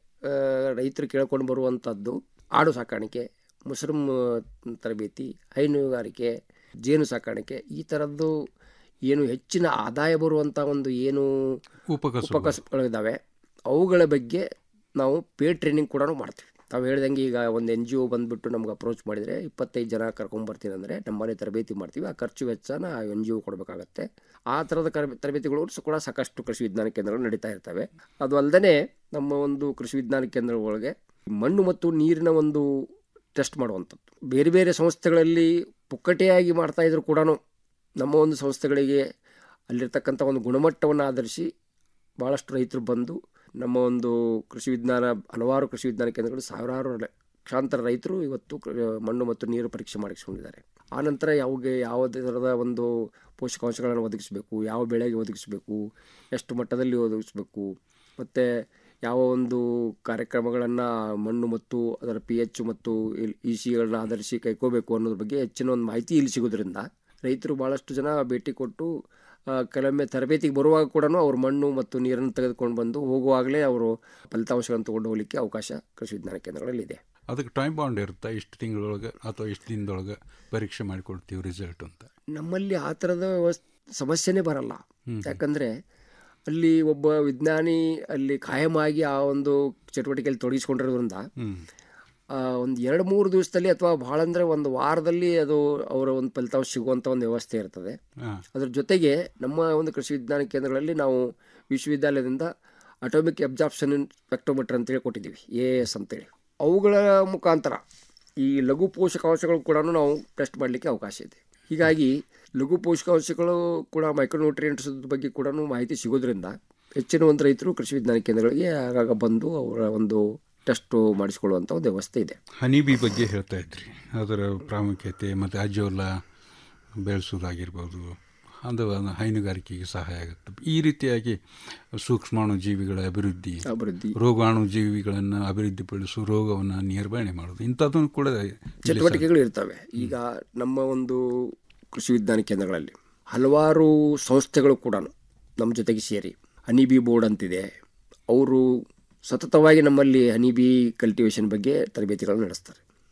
ರೈತರು ಕೇಳ್ಕೊಂಡು ಬರುವಂಥದ್ದು ಆಡು ಸಾಕಾಣಿಕೆ ಮುಸ್ರಮ್ ತರಬೇತಿ ಹೈನುಗಾರಿಕೆ ಜೇನು ಸಾಕಾಣಿಕೆ ಈ ಥರದ್ದು ಏನು ಹೆಚ್ಚಿನ ಆದಾಯ ಬರುವಂಥ ಒಂದು ಏನು ಉಪಕಸುಬು. ಉಪಕಸುಗಳಿದ್ದಾವೆ ಅವುಗಳ ಬಗ್ಗೆ ನಾವು ಪೇಡ್ ಟ್ರೈನಿಂಗ್ ಕೂಡ ಮಾಡ್ತೀವಿ ತಾವು ಹೇಳ್ದಂಗೆ ಈಗ ಒಂದು ಎನ್ ಜಿ ಒ ಬಂದುಬಿಟ್ಟು ನಮ್ಗೆ ಅಪ್ರೋಚ್ ಮಾಡಿದರೆ ಇಪ್ಪತ್ತೈದು ಜನ ಕರ್ಕೊಂಬರ್ತೀನಿ ಅಂದರೆ ನಮ್ಮಲ್ಲಿ ತರಬೇತಿ ಮಾಡ್ತೀವಿ ಆ ಖರ್ಚು ವೆಚ್ಚನ ಆ ಎನ್ ಜಿ ಒ ಕೊಡಬೇಕಾಗತ್ತೆ ಆ ಥರದ ಕರ ತರಬೇತಿಗಳು ಸ- ಕೂಡ ಸಾಕಷ್ಟು ಕೃಷಿ ವಿಜ್ಞಾನ ಕೇಂದ್ರಗಳು ನಡೀತಾ ಇರ್ತವೆ ಅದು ಅಲ್ಲದೆ ನಮ್ಮ ಒಂದು ಕೃಷಿ ವಿಜ್ಞಾನ ಕೇಂದ್ರ ಒಳಗೆ ಮಣ್ಣು ಮತ್ತು ನೀರಿನ ಒಂದು ಟೆಸ್ಟ್ ಮಾಡುವಂಥದ್ದು ಬೇರೆ ಬೇರೆ ಸಂಸ್ಥೆಗಳಲ್ಲಿ ಪುಕ್ಕಟೆಯಾಗಿ ಮಾಡ್ತಾ ಇದ್ರು ಕೂಡ ನಮ್ಮ ಒಂದು ಸಂಸ್ಥೆಗಳಿಗೆ ಅಲ್ಲಿರ್ತಕ್ಕಂಥ ಒಂದು ಗುಣಮಟ್ಟವನ್ನು ಆಧರಿಸಿ ಭಾಳಷ್ಟು ರೈತರು ಬಂದು ನಮ್ಮ ಒಂದು ಕೃಷಿ ವಿಜ್ಞಾನ ಹಲವಾರು ಕೃಷಿ ವಿಜ್ಞಾನ ಕೇಂದ್ರಗಳು ಸಾವಿರಾರು ಲಕ್ಷಾಂತರ ರೈತರು ಇವತ್ತು ಕೃ- ಮಣ್ಣು ಮತ್ತು ನೀರು ಪರೀಕ್ಷೆ ಮಾಡಿಸ್ಕೊಂಡಿದ್ದಾರೆ ಆನಂತರ ಯಾವಾಗ ಯಾವುದೇ ಥರದ ಒಂದು ಪೋಷಕಾಂಶಗಳನ್ನು ಒದಗಿಸಬೇಕು ಯಾವ ಬೆಳೆಗೆ ಒದಗಿಸಬೇಕು ಎಷ್ಟು ಮಟ್ಟದಲ್ಲಿ ಒದಗಿಸಬೇಕು ಮತ್ತು ಯಾವ ಒಂದು ಕಾರ್ಯಕ್ರಮಗಳನ್ನು ಮಣ್ಣು ಮತ್ತು ಅದರ ಪಿ ಎಚ್ ಮತ್ತು ಇ ಸಿಗಳನ್ನ ಆಧರಿಸಿ ಕೈಕೋಬೇಕು ಅನ್ನೋದ್ರ ಬಗ್ಗೆ ಹೆಚ್ಚಿನ ಒಂದು ಮಾಹಿತಿ ಇಲ್ಲಿ ಸಿಗೋದ್ರಿಂದ ರೈತರು ಭಾಳಷ್ಟು ಜನ ಭೇಟಿ ಕೊಟ್ಟು ಆ, ಕೆಲವೊಮ್ಮೆ ತರಬೇತಿಗೆ ಬರುವಾಗ ಕೂಡ ಅವ್ರ ಮಣ್ಣು ಮತ್ತು ನೀರನ್ನು ತೆಗೆದುಕೊಂಡು ಬಂದು ಹೋಗುವಾಗಲೇ ಅವರು ಫಲಿತಾಂಶಗಳನ್ನು ತಗೊಂಡು ಹೋಗಲಿಕ್ಕೆ ಅವಕಾಶ ಕೃಷಿ ವಿಜ್ಞಾನ ಕೇಂದ್ರಗಳಲ್ಲಿ ಇದೆ ಅದಕ್ಕೆ ಟೈಮ್ ಬಾಂಡ್ ಇರುತ್ತಾ ಇಷ್ಟು ತಿಂಗಳೊಳಗೆ ಅಥವಾ ಇಷ್ಟು ದಿನದೊಳಗೆ ಪರೀಕ್ಷೆ ಮಾಡಿಕೊಡ್ತೀವಿ ರಿಸಲ್ಟ್ ಅಂತ ನಮ್ಮಲ್ಲಿ ಆ ಥರದ ವ್ಯವಸ್ ಸಮಸ್ಯೆನೇ ಬರಲ್ಲ ಹ್ಮ್. ಯಾಕಂದರೆ ಅಲ್ಲಿ ಒಬ್ಬ ವಿಜ್ಞಾನಿ ಅಲ್ಲಿ ಕಾಯಮಾಗಿ ಆ ಒಂದು ಚಟುವಟಿಕೆಯಲ್ಲಿ ತೊಡಗಿಸ್ಕೊಂಡಿರೋದ್ರಿಂದ ಹ್ಮ್. ಆ, ಒಂದು ಎರಡು ಮೂರು ದಿವಸದಲ್ಲಿ ಅಥವಾ ಭಾಳ ಅಂದರೆ ಒಂದು ವಾರದಲ್ಲಿ ಅದು ಅವರ ಒಂದು ಫಲಿತಾಂಶ ಸಿಗುವಂಥ ಒಂದು ವ್ಯವಸ್ಥೆ ಇರ್ತದೆ ಹಾಂ ಅದ್ರ ಜೊತೆಗೆ ನಮ್ಮ ಒಂದು ಕೃಷಿ ವಿಜ್ಞಾನ ಕೇಂದ್ರಗಳಲ್ಲಿ ನಾವು ವಿಶ್ವವಿದ್ಯಾಲಯದಿಂದ ಅಟೋಮಿಕ್ ಅಬ್ಸಾರ್ಪ್ಷನ್ ಸ್ಪೆಕ್ಟ್ರೋಮೀಟರ್ ಅಂತೇಳಿ ಕೊಟ್ಟಿದ್ದೀವಿ ಎ ಎಸ್ ಅಂತೇಳಿ ಅವುಗಳ ಮುಖಾಂತರ ಈ ಲಘು ಪೋಷಕಾಂಶಗಳು ಕೂಡ ನಾವು ಟೆಸ್ಟ್ ಮಾಡಲಿಕ್ಕೆ ಅವಕಾಶ ಇದೆ ಹೀಗಾಗಿ ಲಘು ಪೋಷಕಾಂಶಗಳು ಕೂಡ ಮೈಕ್ರೋನ್ಯೂಟ್ರಿಯೆಂಟ್ಸ್ ಬಗ್ಗೆ ಕೂಡ ಮಾಹಿತಿ ಸಿಗೋದ್ರಿಂದ ಹೆಚ್ಚಿನ ಒಂದು ರೈತರು ಕೃಷಿ ವಿಜ್ಞಾನ ಕೇಂದ್ರಗಳಿಗೆ ಆಗಾಗ ಬಂದು ಅವರ ಒಂದು ಟೆಸ್ಟು ಮಾಡಿಸಿಕೊಳ್ಳುವಂಥ ಒಂದು ವ್ಯವಸ್ಥೆ ಇದೆ ಹನಿಬಿ ಬಗ್ಗೆ ಹೇಳ್ತಾ ಇದ್ರಿ ಅದರ ಪ್ರಾಮುಖ್ಯತೆ ಮತ್ತು ಅಜೋಲ ಬೆಳೆಸೋದಾಗಿರ್ಬೋದು ಅದು ಹೈನುಗಾರಿಕೆಗೆ ಸಹಾಯ ಆಗುತ್ತೆ ಈ ರೀತಿಯಾಗಿ ಸೂಕ್ಷ್ಮಾಣು ಜೀವಿಗಳ ಅಭಿವೃದ್ಧಿ ಅಭಿವೃದ್ಧಿ ರೋಗಾಣು ಜೀವಿಗಳನ್ನು ಅಭಿವೃದ್ಧಿಪಡಿಸು ರೋಗವನ್ನು ನಿರ್ವಹಣೆ ಮಾಡೋದು ಇಂಥದ್ದನ್ನು ಕೂಡ ಇಲ್ಲಿ ಚಟುವಟಿಕೆಗಳು ಇರ್ತವೆ ಈಗ ನಮ್ಮ ಒಂದು ಕೃಷಿ ವಿಜ್ಞಾನ ಕೇಂದ್ರಗಳಲ್ಲಿ ಹಲವಾರು ಸಂಸ್ಥೆಗಳು ಕೂಡ ನಮ್ಮ ಜೊತೆಗೆ ಸೇರಿ ಹನಿಬಿ ಬೋರ್ಡ್ ಅಂತಿದೆ ಅವರು ಸತತವಾಗಿ ನಮ್ಮಲ್ಲಿ ಹನಿಬಿ ಕಲ್ಟಿವೇಶನ್ ಬಗ್ಗೆ ತರಬೇತಿಗಳನ್ನು ನಡೆಸ್ತಾರೆ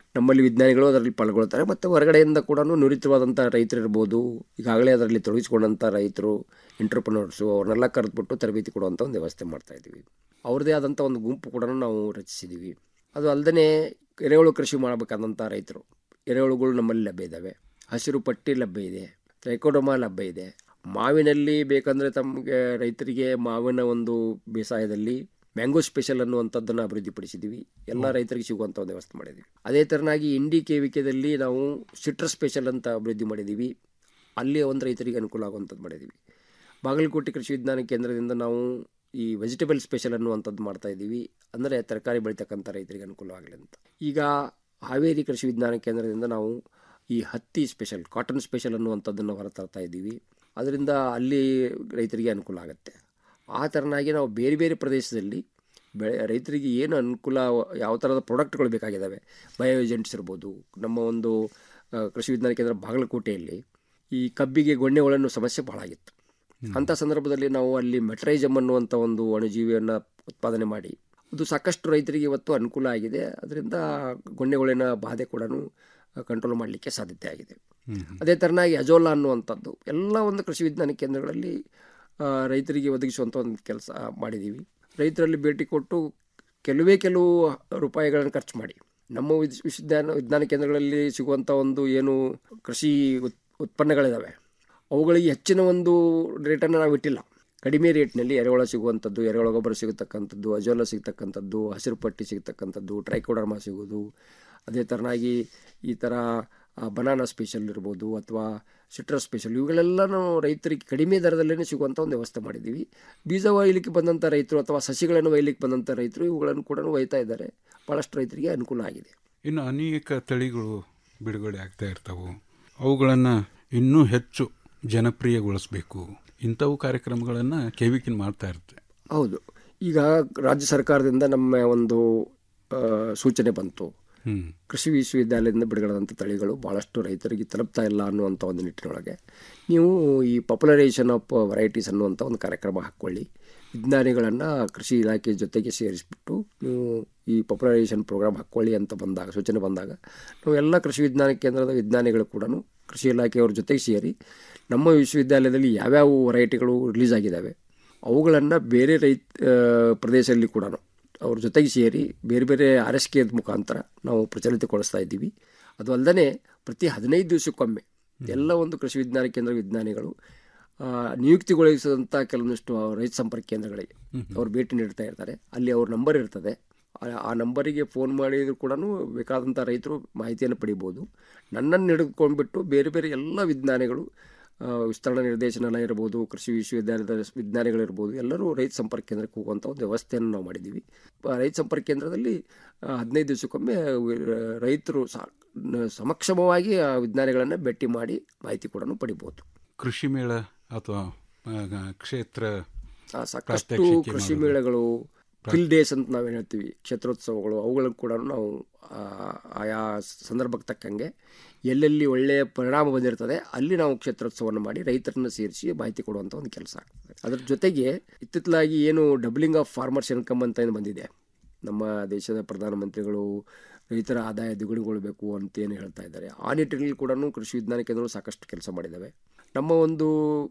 ನಮ್ಮಲ್ಲಿ ವಿಜ್ಞಾನಿಗಳು ಅದರಲ್ಲಿ ಪಾಲ್ಗೊಳ್ತಾರೆ ಮತ್ತು ಹೊರಗಡೆಯಿಂದ ಕೂಡ ನುರಿತವಾದಂಥ ರೈತರು ಇರ್ಬೋದು ಈಗಾಗಲೇ ಅದರಲ್ಲಿ ತೊಡಗಿಸಿಕೊಂಡಂಥ ರೈತರು ಎಂಟ್ರಪ್ರನರ್ಸು ಅವ್ರನ್ನೆಲ್ಲ ಕರೆದ್ಬಿಟ್ಟು ತರಬೇತಿ ಕೊಡುವಂಥ ಒಂದು ವ್ಯವಸ್ಥೆ ಮಾಡ್ತಾ ಇದ್ದೀವಿ ಅವ್ರದ್ದೇ ಆದಂಥ ಒಂದು ಗುಂಪು ಕೂಡ ನಾವು ರಚಿಸಿದ್ದೀವಿ ಅದು ಅಲ್ಲದೆ ಎರೆಹುಳು ಕೃಷಿ ಮಾಡಬೇಕಾದಂಥ ರೈತರು ಎರೆಹುಳುಗಳು ನಮ್ಮಲ್ಲಿ ಲಭ್ಯ ಇದ್ದಾವೆ ಹಸಿರು ಪಟ್ಟಿ ಲಭ್ಯ ಇದೆ ಟ್ರೈಕೋಡೋಮಾ ಲಭ್ಯ ಇದೆ ಮಾವಿನಲ್ಲಿ ಬೇಕಂದರೆ ತಮಗೆ ರೈತರಿಗೆ ಮಾವಿನ ಒಂದು ಬೇಸಾಯದಲ್ಲಿ ಮ್ಯಾಂಗೋ ಸ್ಪೆಷಲ್ ಅನ್ನುವಂಥದ್ದನ್ನು ಅಭಿವೃದ್ಧಿಪಡಿಸಿದ್ದೀವಿ ಎಲ್ಲ ರೈತರಿಗೆ ಸಿಗುವಂಥ ಒಂದು ವ್ಯವಸ್ಥೆ ಮಾಡಿದ್ದೀವಿ ಅದೇ ಥರನಾಗಿ ಇಂಡಿ ಕೇವಿಕೆದಲ್ಲಿ ನಾವು ಸಿಟ್ರಸ್ ಸ್ಪೆಷಲ್ ಅಂತ ಅಭಿವೃದ್ಧಿ ಮಾಡಿದ್ದೀವಿ ಅಲ್ಲಿ ಒಂದು ರೈತರಿಗೆ ಅನುಕೂಲ ಆಗುವಂಥದ್ದು ಮಾಡಿದ್ದೀವಿ ಬಾಗಲಕೋಟೆ ಕೃಷಿ ವಿಜ್ಞಾನ ಕೇಂದ್ರದಿಂದ ನಾವು ಈ ವೆಜಿಟೇಬಲ್ ಸ್ಪೆಷಲ್ ಅನ್ನುವಂಥದ್ದು ಮಾಡ್ತಾ ಇದ್ದೀವಿ ಅಂದರೆ ತರಕಾರಿ ಬೆಳೀತಕ್ಕಂಥ ರೈತರಿಗೆ ಅನುಕೂಲ ಆಗಲಿ ಅಂತ ಈಗ ಹಾವೇರಿ ಕೃಷಿ ವಿಜ್ಞಾನ ಕೇಂದ್ರದಿಂದ ನಾವು ಈ ಹತ್ತಿ ಸ್ಪೆಷಲ್ ಕಾಟನ್ ಸ್ಪೆಷಲ್ ಅನ್ನುವಂಥದ್ದನ್ನು ಹೊರತರ್ತಾ ಇದ್ದೀವಿ ಅದರಿಂದ ಅಲ್ಲಿ ರೈತರಿಗೆ ಅನುಕೂಲ ಆಗುತ್ತೆ ಆ ಥರನಾಗಿ ನಾವು ಬೇರೆ ಬೇರೆ ಪ್ರದೇಶದಲ್ಲಿ ಬೆಳೆ ರೈತರಿಗೆ ಏನು ಅನುಕೂಲ ಯಾವ ಥರದ ಪ್ರಾಡಕ್ಟ್ಗಳು ಬೇಕಾಗಿದ್ದಾವೆ ಬಯೋ ಏಜೆಂಟ್ಸ್ ಇರ್ಬೋದು ನಮ್ಮ ಒಂದು ಆ, ಕೃಷಿ ವಿಜ್ಞಾನ ಕೇಂದ್ರ ಬಾಗಲಕೋಟೆಯಲ್ಲಿ ಈ ಕಬ್ಬಿಗೆ ಗೊಣ್ಣೆಗಳನ್ನು ಸಮಸ್ಯೆ ಭಾಳ ಆಗಿತ್ತು ಅಂಥ ಸಂದರ್ಭದಲ್ಲಿ ನಾವು ಅಲ್ಲಿ ಮೆಟ್ರೈಜಮ್ ಅನ್ನುವಂಥ ಒಂದು ಅಣುಜೀವಿಯನ್ನು ಉತ್ಪಾದನೆ ಮಾಡಿ ಅದು ಸಾಕಷ್ಟು ರೈತರಿಗೆ ಇವತ್ತು ಅನುಕೂಲ ಆಗಿದೆ ಅದರಿಂದ ಗೊಣ್ಣೆಗಳಿನ ಬಾಧೆ ಕೂಡ ಕಂಟ್ರೋಲ್ ಮಾಡಲಿಕ್ಕೆ ಸಾಧ್ಯತೆ ಆಗಿದೆ ಅದೇ ಥರನಾಗಿ ಅಜೋಲಾ ಅನ್ನುವಂಥದ್ದು ಎಲ್ಲ ಒಂದು ಕೃಷಿ ವಿಜ್ಞಾನ ಕೇಂದ್ರಗಳಲ್ಲಿ ಆ, ರೈತರಿಗೆ ಒದಗಿಸುವಂಥ ಒಂದು ಕೆಲಸ ಮಾಡಿದ್ದೀವಿ ರೈತರಲ್ಲಿ ಭೇಟಿ ಕೊಟ್ಟು ಕೆಲವೇ ಕೆಲವು ರೂಪಾಯಿಗಳನ್ನು ಖರ್ಚು ಮಾಡಿ ನಮ್ಮ ವಿದ್- ವಿಶ್ವವಿದ್ಯಾನ ವಿಜ್ಞಾನ ಕೇಂದ್ರಗಳಲ್ಲಿ ಸಿಗುವಂಥ ಒಂದು ಏನು ಕೃಷಿ ಉತ್ ಉತ್ಪನ್ನಗಳಿದ್ದಾವೆ ಅವುಗಳಿಗೆ ಹೆಚ್ಚಿನ ಒಂದು ರೇಟನ್ನು ನಾವು ಇಟ್ಟಿಲ್ಲ ಕಡಿಮೆ ರೇಟ್ನಲ್ಲಿ ಎರೆಹುಳ ಸಿಗುವಂಥದ್ದು ಎರೆಹುಳ ಗೊಬ್ಬರ ಸಿಗತಕ್ಕಂಥದ್ದು ಅಜೋಲ ಸಿಗ್ತಕ್ಕಂಥದ್ದು ಹಸಿರು ಪಟ್ಟಿ ಸಿಗ್ತಕ್ಕಂಥದ್ದು ಟ್ರೈಕೋಡರ್ಮಾ ಸಿಗೋದು ಅದೇ ಥರನಾಗಿ ಈ ಥರ ಬನಾನಾ ಸ್ಪೆಷಲ್ ಇರ್ಬೋದು ಅಥವಾ ಸಿಟ್ರಸ್ ಸ್ಪೆಷಲ್ ಇವುಗಳೆಲ್ಲನೂ ರೈತರಿಗೆ ಕಡಿಮೆ ದರದಲ್ಲೇ ಸಿಗುವಂಥ ಒಂದು ವ್ಯವಸ್ಥೆ ಮಾಡಿದ್ದೀವಿ ಬೀಜ ಒಯ್ಯಲಿಕ್ಕೆ ಬಂದಂಥ ರೈತರು ಅಥವಾ ಸಸಿಗಳನ್ನು ಒಯ್ಯಲಿಕ್ಕೆ ಬಂದಂಥ ರೈತರು ಇವುಗಳನ್ನು ಕೂಡ ಒಯ್ತಾ ಇದ್ದಾರೆ ಭಾಳಷ್ಟು ರೈತರಿಗೆ ಅನುಕೂಲ ಆಗಿದೆ ಇನ್ನು ಅನೇಕ ತಳಿಗಳು ಬಿಡುಗಡೆ ಆಗ್ತಾ ಇರ್ತವೆ ಅವುಗಳನ್ನು ಇನ್ನೂ ಹೆಚ್ಚು ಜನಪ್ರಿಯಗೊಳಿಸಬೇಕು ಇಂಥವು ಕಾರ್ಯಕ್ರಮಗಳನ್ನು ಕೆವಿಕಿನ್ ಮಾಡ್ತಾ ಇರುತ್ತೆ ಹೌದು ಈಗ ರಾಜ್ಯ ಸರ್ಕಾರದಿಂದ ನಮ್ಮ ಒಂದು ಆ, ಸೂಚನೆ ಬಂತು ಹ್ಮ್. ಕೃಷಿ ವಿಶ್ವವಿದ್ಯಾಲಯದಿಂದ ಬಿಡುಗಡೆದಂಥ ತಳಿಗಳು ಭಾಳಷ್ಟು ರೈತರಿಗೆ ತಲುಪ್ತಾ ಇಲ್ಲ ಅನ್ನುವಂಥ ಒಂದು ನಿಟ್ಟಿನೊಳಗೆ ನೀವು ಈ ಪಾಪ್ಯುಲರೈಸೇಷನ್ ಆಫ್ ವೆರೈಟೀಸ್ ಅನ್ನುವಂಥ ಒಂದು ಕಾರ್ಯಕ್ರಮ ಹಾಕ್ಕೊಳ್ಳಿ ವಿಜ್ಞಾನಿಗಳನ್ನು ಕೃಷಿ ಇಲಾಖೆ ಜೊತೆಗೆ ಸೇರಿಸ್ಬಿಟ್ಟು ನೀವು ಈ ಪಾಪ್ಯುಲರೈಸೇಷನ್ ಪ್ರೋಗ್ರಾಮ್ ಹಾಕ್ಕೊಳ್ಳಿ ಅಂತ ಬಂದಾಗ ಸೂಚನೆ ಬಂದಾಗ ನಾವು ಎಲ್ಲ ಕೃಷಿ ವಿಜ್ಞಾನ ಕೇಂದ್ರದ ವಿಜ್ಞಾನಿಗಳು ಕೂಡ ಕೃಷಿ ಇಲಾಖೆಯವ್ರ ಜೊತೆಗೆ ಸೇರಿ ನಮ್ಮ ವಿಶ್ವವಿದ್ಯಾಲಯದಲ್ಲಿ ಯಾವ್ಯಾವ ವೆರೈಟಿಗಳು ರಿಲೀಸ್ ಆಗಿದ್ದಾವೆ ಅವುಗಳನ್ನು ಬೇರೆ ರೈತ ಆ, ಪ್ರದೇಶದಲ್ಲಿ ಕೂಡ ಅವ್ರ ಜೊತೆಗೆ ಸೇರಿ ಬೇರೆ ಬೇರೆ ಆರ್ ಎಸ್ ಕೆ ಮುಖಾಂತರ ನಾವು ಪ್ರಚಲಿತಗೊಳಿಸ್ತಾ ಇದ್ದೀವಿ ಅದು ಅಲ್ಲದೆ ಪ್ರತಿ ಹದಿನೈದು ದಿವಸಕ್ಕೊಮ್ಮೆ ಎಲ್ಲ ಒಂದು ಕೃಷಿ ವಿಜ್ಞಾನ ಕೇಂದ್ರ ವಿಜ್ಞಾನಿಗಳು ಆ, ನಿಯುಕ್ತಿಗೊಳಿಸಿದಂಥ ಕೆಲವೊಂದಿಷ್ಟು ರೈತ ಸಂಪರ್ಕ ಕೇಂದ್ರಗಳಿಗೆ ಅವ್ರು ಭೇಟಿ ನೀಡ್ತಾ ಇರ್ತಾರೆ ಅಲ್ಲಿ ಅವ್ರ ನಂಬರ್ ಇರ್ತದೆ ಆ- ಆ ನಂಬರಿಗೆ ಫೋನ್ ಮಾಡಿದ್ರು ಕೂಡ ಬೇಕಾದಂಥ ರೈತರು ಮಾಹಿತಿಯನ್ನು ಪಡಿಬೋದು ನನ್ನನ್ನು ಹಿಡಿದುಕೊಂಡ್ಬಿಟ್ಟು ಬೇರೆ ಬೇರೆ ಎಲ್ಲ ವಿಜ್ಞಾನಿಗಳು ಆ, ವಿಸ್ತರಣಾ ನಿರ್ದೇಶನಾಲಯ ಇರ್ಬೋದು ಕೃಷಿ ವಿಶ್ವವಿದ್ಯಾಲಯದ ವಿಜ್ಞಾನಿಗಳಿರ್ಬೋದು ಎಲ್ಲರೂ ರೈತ ಸಂಪರ್ಕ ಕೇಂದ್ರಕ್ಕೆ ಹೋಗುವಂಥ ಒಂದು ವ್ಯವಸ್ಥೆಯನ್ನು ನಾವು ಮಾಡಿದ್ದೀವಿ ಆ ರೈತ ಸಂಪರ್ಕ ಕೇಂದ್ರದಲ್ಲಿ ಆ, ಹದಿನೈದು ದಿವಸಕ್ಕೊಮ್ಮೆ ವಿ- ರೈತರು ಸಾ ನ- ಸಮಕ್ಷಮವಾಗಿ ಆ ವಿಜ್ಞಾನಿಗಳನ್ನು ಭೇಟಿ ಮಾಡಿ ಮಾಹಿತಿ ಕೂಡ ಪಡಿಬೋದು ಕೃಷಿ ಮೇಳ ಅಥವಾ ಆ, ಕ್ಷೇತ್ರ ಆ, ಸಾಕಷ್ಟು ಪ್ರಾತ್ಯಕ್ಷಿಕೆ ಕೃಷಿ ಮಾಡೋದು. ಮೇಳಗಳು ಫಿಲ್ ಡೇಸ್ ಅಂತ ನಾವೇನು ಹೇಳ್ತೀವಿ ಕ್ಷೇತ್ರೋತ್ಸವಗಳು ಅವುಗಳನ್ನು ಕೂಡ ನಾವು ಆ, ಆಯಾ ಸಂದರ್ಭಕ್ಕೆ ತಕ್ಕಂಗೆ ಎಲ್ಲೆಲ್ಲಿ ಒಳ್ಳೆಯ ಪರಿಣಾಮ ಬಂದಿರ್ತದೆ ಅಲ್ಲಿ ನಾವು ಕ್ಷೇತ್ರೋತ್ಸವವನ್ನು ಮಾಡಿ ರೈತರನ್ನ ಸೇರಿಸಿ ಮಾಹಿತಿ ಕೊಡುವಂಥ ಒಂದು ಕೆಲಸ ಆಗ್ತದೆ ಅದ್ರ ಜೊತೆಗೆ ಇತ್ತಿತ್ತಲಾಗಿ ಏನು ಡಬ್ಲಿಂಗ್ ಆಫ್ ಫಾರ್ಮರ್ಸ್ ಇನ್ಕಮ್ ಅಂತ ಏನು ಬಂದಿದೆ ನಮ್ಮ ದೇಶದ ಪ್ರಧಾನಮಂತ್ರಿಗಳು ರೈತರ ಆದಾಯ ದ್ವಿಗುಣಗೊಳ್ಳಬೇಕು ಅಂತ ಏನು ಹೇಳ್ತಾ ಇದ್ದಾರೆ ಆ ನಿಟ್ಟಿನಲ್ಲಿ ಕೂಡ ಕೃಷಿ ವಿಜ್ಞಾನ ಕೇಂದ್ರಗಳು ಸಾಕಷ್ಟು ಕೆಲಸ ಮಾಡಿದ್ದಾವೆ ನಮ್ಮ ಒಂದು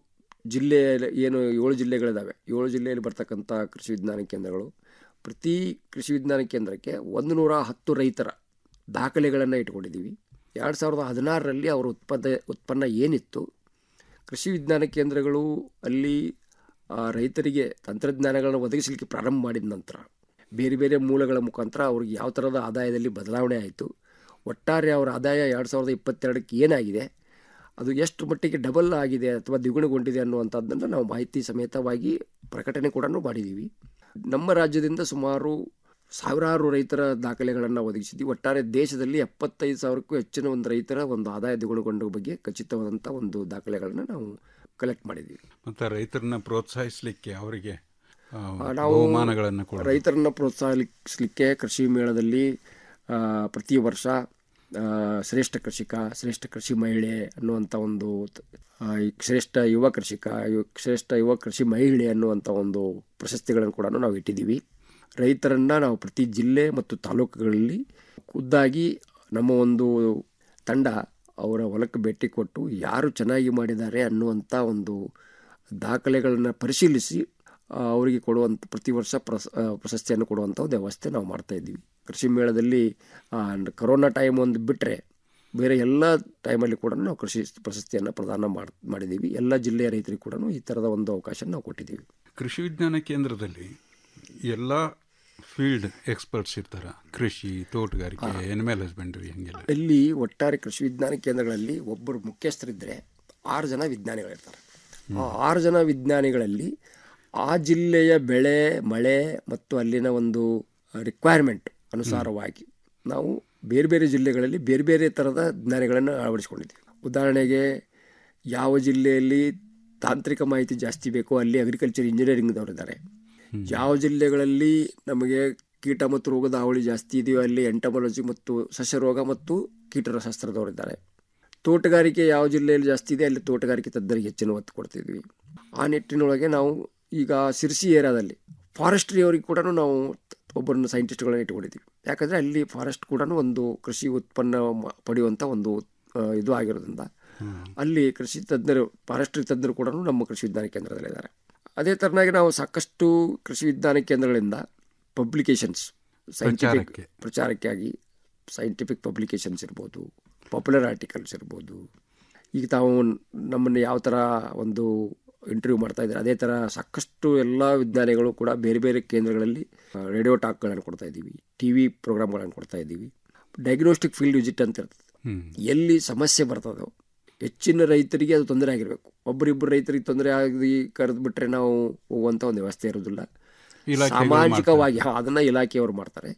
ಜಿಲ್ಲೆ ಏನು ಏಳು ಜಿಲ್ಲೆಗಳಿದ್ದಾವೆ ಏಳು ಜಿಲ್ಲೆಯಲ್ಲಿ ಬರ್ತಕ್ಕಂಥ ಕೃಷಿ ವಿಜ್ಞಾನ ಕೇಂದ್ರಗಳು ಪ್ರತಿ ಕೃಷಿ ವಿಜ್ಞಾನ ಕೇಂದ್ರಕ್ಕೆ ಒಂದು ನೂರ ಹತ್ತು ರೈತರ ದಾಖಲೆಗಳನ್ನು ಇಟ್ಕೊಂಡಿದ್ದೀವಿ ಎರಡು ಸಾವಿರದ ಹದಿನಾರರಲ್ಲಿ ಅವರ ಉತ್ಪನ್ನ ಉತ್ಪನ್ನ ಏನಿತ್ತು ಕೃಷಿ ವಿಜ್ಞಾನ ಕೇಂದ್ರಗಳು ಅಲ್ಲಿ ಆ, ರೈತರಿಗೆ ತಂತ್ರಜ್ಞಾನಗಳನ್ನು ಒದಗಿಸಲಿಕ್ಕೆ ಪ್ರಾರಂಭ ಮಾಡಿದ ನಂತರ ಬೇರೆ ಬೇರೆ ಮೂಲಗಳ ಮುಖಾಂತರ ಅವ್ರಿಗೆ ಯಾವ ಥರದ ಆದಾಯದಲ್ಲಿ ಬದಲಾವಣೆ ಆಯಿತು ಒಟ್ಟಾರೆ ಅವರ ಆದಾಯ ಎರಡು ಸಾವಿರದ ಇಪ್ಪತ್ತೆರಡಕ್ಕೆ ಏನಾಗಿದೆ ಅದು ಎಷ್ಟು ಮಟ್ಟಿಗೆ ಡಬಲ್ ಆಗಿದೆ ಅಥವಾ ದ್ವಿಗುಣಗೊಂಡಿದೆ ಅನ್ನುವಂಥದ್ದನ್ನು ನಾವು ಮಾಹಿತಿ ಸಮೇತವಾಗಿ ಪ್ರಕಟಣೆ ಕೂಡ ಮಾಡಿದ್ದೀವಿ ನಮ್ಮ ರಾಜ್ಯದಿಂದ ಸುಮಾರು ಸಾವಿರಾರು ರೈತರ ದಾಖಲೆಗಳನ್ನು ಒದಗಿಸಿದ್ವಿ ಒಟ್ಟಾರೆ ದೇಶದಲ್ಲಿ ಎಪ್ಪತ್ತೈದು ಸಾವಿರಕ್ಕೂ ಹೆಚ್ಚಿನ ಒಂದು ರೈತರ ಒಂದು ಆದಾಯ ದ್ವಿಗುಣಗೊಂಡ ಬಗ್ಗೆ ಖಚಿತವಾದಂಥ ಒಂದು ದಾಖಲೆಗಳನ್ನು ನಾವು ಕಲೆಕ್ಟ್ ಮಾಡಿದ್ದೀವಿ ಮತ್ತು ರೈತರನ್ನ ಪ್ರೋತ್ಸಾಹಿಸಲಿಕ್ಕೆ ಅವರಿಗೆ ಆ, ಆ, ನಾವು ಬಹುಮಾನಗಳನ್ನು ಕೊಡ ರೈತರನ್ನ ಪ್ರೋತ್ಸಾಹಿಸಲಿಕ್ಕೆ ಕೃಷಿ ಮೇಳದಲ್ಲಿ ಆ, ಪ್ರತಿ ವರ್ಷ ಆ, ಶ್ರೇಷ್ಠ ಕೃಷಿಕ ಶ್ರೇಷ್ಠ ಕೃಷಿ ಮಹಿಳೆ ಅನ್ನುವಂಥ ಒಂದು ಆ, ಈ ಶ್ರೇಷ್ಠ ಯುವ ಕೃಷಿಕ ಯು- ಶ್ರೇಷ್ಠ ಯುವ ಕೃಷಿ ಮಹಿಳೆ ಅನ್ನುವಂಥ ಒಂದು ಪ್ರಶಸ್ತಿಗಳನ್ನು ಕೂಡ ನಾವು ಇಟ್ಟಿದ್ದೀವಿ ರೈತರನ್ನು ನಾವು ಪ್ರತಿ ಜಿಲ್ಲೆ ಮತ್ತು ತಾಲೂಕುಗಳಲ್ಲಿ ಖುದ್ದಾಗಿ ನಮ್ಮ ಒಂದು ತಂಡ ಅವರ ಹೊಲಕ್ಕೆ ಭೇಟಿ ಕೊಟ್ಟು ಯಾರು ಚೆನ್ನಾಗಿ ಮಾಡಿದ್ದಾರೆ ಅನ್ನುವಂಥ ಒಂದು ದಾಖಲೆಗಳನ್ನು ಪರಿಶೀಲಿಸಿ ಆ, ಅವರಿಗೆ ಕೊಡುವಂಥ ಪ್ರತಿ ವರ್ಷ ಪ್ರಸ್ ಆ, ಪ್ರಶಸ್ತಿಯನ್ನು ಕೊಡುವಂಥ ಒಂದು ವ್ಯವಸ್ಥೆ ನಾವು ಮಾಡ್ತಾ ಇದ್ದೀವಿ ಕೃಷಿ ಮೇಳದಲ್ಲಿ ಆ, ಕರೋನಾ ಟೈಮ್ ಒಂದು ಬಿಟ್ಟರೆ ಬೇರೆ ಎಲ್ಲ ಟೈಮಲ್ಲಿ ಕೂಡ ನಾವು ಕೃಷಿ ಪ್ರಶಸ್ತಿಯನ್ನು ಪ್ರದಾನ ಮಾಡ್ ಮಾಡಿದ್ದೀವಿ ಎಲ್ಲ ಜಿಲ್ಲೆಯ ರೈತರಿಗೆ ಕೂಡ ಈ ಥರದ ಒಂದು ಅವಕಾಶ ನಾವು ಕೊಟ್ಟಿದ್ದೀವಿ ಕೃಷಿ ವಿಜ್ಞಾನ ಕೇಂದ್ರದಲ್ಲಿ ಎಲ್ಲ ಫೀಲ್ಡ್ ಎಕ್ಸ್ಪರ್ಟ್ಸ್ ಇರ್ತಾರೆ ಕೃಷಿ ತೋಟಗಾರಿಕೆ ಎನಿಮಲ್ ಹಸ್ಬೆಂಡ್ರಿ ಹಂಗೆಲ್ಲ ಇಲ್ಲಿ ಒಟ್ಟಾರೆ ಕೃಷಿ ವಿಜ್ಞಾನ ಕೇಂದ್ರಗಳಲ್ಲಿ ಒಬ್ಬರು ಮುಖ್ಯಸ್ಥರಿದ್ದರೆ ಆರು ಜನ ವಿಜ್ಞಾನಿಗಳಿರ್ತಾರೆ ಆ ಆರು ಜನ ವಿಜ್ಞಾನಿಗಳಲ್ಲಿ ಆ ಜಿಲ್ಲೆಯ ಬೆಳೆ ಮಳೆ ಮತ್ತು ಅಲ್ಲಿನ ಒಂದು ರಿಕ್ವೈರ್ಮೆಂಟ್ ಅನುಸಾರವಾಗಿ ನಾವು ಬೇರೆ ಬೇರೆ ಜಿಲ್ಲೆಗಳಲ್ಲಿ ಬೇರೆ ಬೇರೆ ಥರದ ಜ್ಞಾನಿಗಳನ್ನು ಅಳವಡಿಸ್ಕೊಂಡಿದ್ದೀವಿ ಉದಾಹರಣೆಗೆ ಯಾವ ಜಿಲ್ಲೆಯಲ್ಲಿ ತಾಂತ್ರಿಕ ಮಾಹಿತಿ ಜಾಸ್ತಿ ಬೇಕೋ ಅಲ್ಲಿ ಅಗ್ರಿಕಲ್ಚರ್ ಇಂಜಿನಿಯರಿಂಗ್ದವರಿದ್ದಾರೆ ಯಾವ ಜಿಲ್ಲೆಗಳಲ್ಲಿ ನಮಗೆ ಕೀಟ ಮತ್ತು ರೋಗದ ಹಾವಳಿ ಜಾಸ್ತಿ ಇದೆಯೋ ಅಲ್ಲಿ ಎಂಟಮಾಲಜಿ ಮತ್ತು ಸಸ್ಯರೋಗ ಮತ್ತು ಕೀಟಶಾಸ್ತ್ರದವರಿದ್ದಾರೆ ತೋಟಗಾರಿಕೆ ಯಾವ ಜಿಲ್ಲೆಯಲ್ಲಿ ಜಾಸ್ತಿ ಇದೆ ಅಲ್ಲಿ ತೋಟಗಾರಿಕೆ ತಜ್ಞರಿಗೆ ಹೆಚ್ಚಿನ ಒತ್ತು ಕೊಡ್ತಿದ್ವಿ ಆ ನಿಟ್ಟಿನೊಳಗೆ ನಾವು ಈಗ ಸಿರ್ಸಿ ಏರಿಯಾದಲ್ಲಿ ಫಾರೆಸ್ಟ್ರಿ ಅವರಿಗೆ ಕೂಡ ನಾವು ಒಬ್ಬರನ್ನ ಸೈಂಟಿಸ್ಟ್ಗಳನ್ನ ಇಟ್ಕೊಂಡಿದ್ದೀವಿ ಯಾಕಂದರೆ ಅಲ್ಲಿ ಫಾರೆಸ್ಟ್ ಕೂಡ ಒಂದು ಕೃಷಿ ಉತ್ಪನ್ನ ಮ- ಪಡೆಯುವಂಥ ಒಂದು ಆ, ಇದು ಆಗಿರೋದ್ರಿಂದ ಅಲ್ಲಿ ಕೃಷಿ ತಜ್ಞರು ಫಾರೆಸ್ಟ್ರಿ ತಜ್ಞರು ಕೂಡ ನಮ್ಮ ಕೃಷಿ ವಿಜ್ಞಾನ ಕೇಂದ್ರದಲ್ಲಿದ್ದಾರೆ ಅದೇ ಥರನಾಗಿ ನಾವು ಸಾಕಷ್ಟು ಕೃಷಿ ವಿಜ್ಞಾನ ಕೇಂದ್ರಗಳಿಂದ ಪಬ್ಲಿಕೇಶನ್ಸ್ ಸೈಂಟಿಫಿಕ್ ಪ್ರಚಾರಕ್ಕೆ. ಪ್ರಚಾರಕ್ಕಾಗಿ ಸೈಂಟಿಫಿಕ್ ಪಬ್ಲಿಕೇಶನ್ಸ್ ಇರ್ಬೋದು ಪಾಪ್ಯುಲರ್ ಆರ್ಟಿಕಲ್ಸ್ ಇರ್ಬೋದು ಈಗ ತಾವು ನಮ್ಮನ್ನು ಯಾವ ಥರ ಒಂದು ಇಂಟರ್ವ್ಯೂ ಮಾಡ್ತಾ ಇದ್ದಾರೆ ಅದೇ ಥರ ಸಾಕಷ್ಟು ಎಲ್ಲ ವಿಜ್ಞಾನಿಗಳು ಕೂಡ ಬೇರೆ ಬೇರೆ ಕೇಂದ್ರಗಳಲ್ಲಿ ರೇಡಿಯೋ ಟಾಕ್ಗಳನ್ನು ಕೊಡ್ತಾ ಇದ್ದೀವಿ ಟಿ ವಿ ಪ್ರೋಗ್ರಾಮ್ಗಳನ್ನು ಕೊಡ್ತಾ ಇದ್ದೀವಿ ಡಯಾಗ್ನೋಸ್ಟಿಕ್ ಫೀಲ್ಡ್ ವಿಸಿಟ್ ಅಂತ ಇರ್ತದೆ ಎಲ್ಲಿ ಸಮಸ್ಯೆ ಬರ್ತದೋ ಹೆಚ್ಚಿನ ರೈತರಿಗೆ ಅದು ತೊಂದರೆ ಆಗಿರಬೇಕು ಒಬ್ಬರಿಬ್ಬರು ರೈತರಿಗೆ ತೊಂದರೆ ಆಗಿ ಕರೆದು ಬಿಟ್ಟರೆ ನಾವು ಹೋಗುವಂಥ ಒಂದು ವ್ಯವಸ್ಥೆ ಇರೋದಿಲ್ಲ ಇಲಾಖೆಗಳು ಸಾಮಾಜಿಕವಾಗಿ ಹಾ, ಅದನ್ನ ಇಲಾಖೆಯವರು ಮಾಡ್ತಾರೆ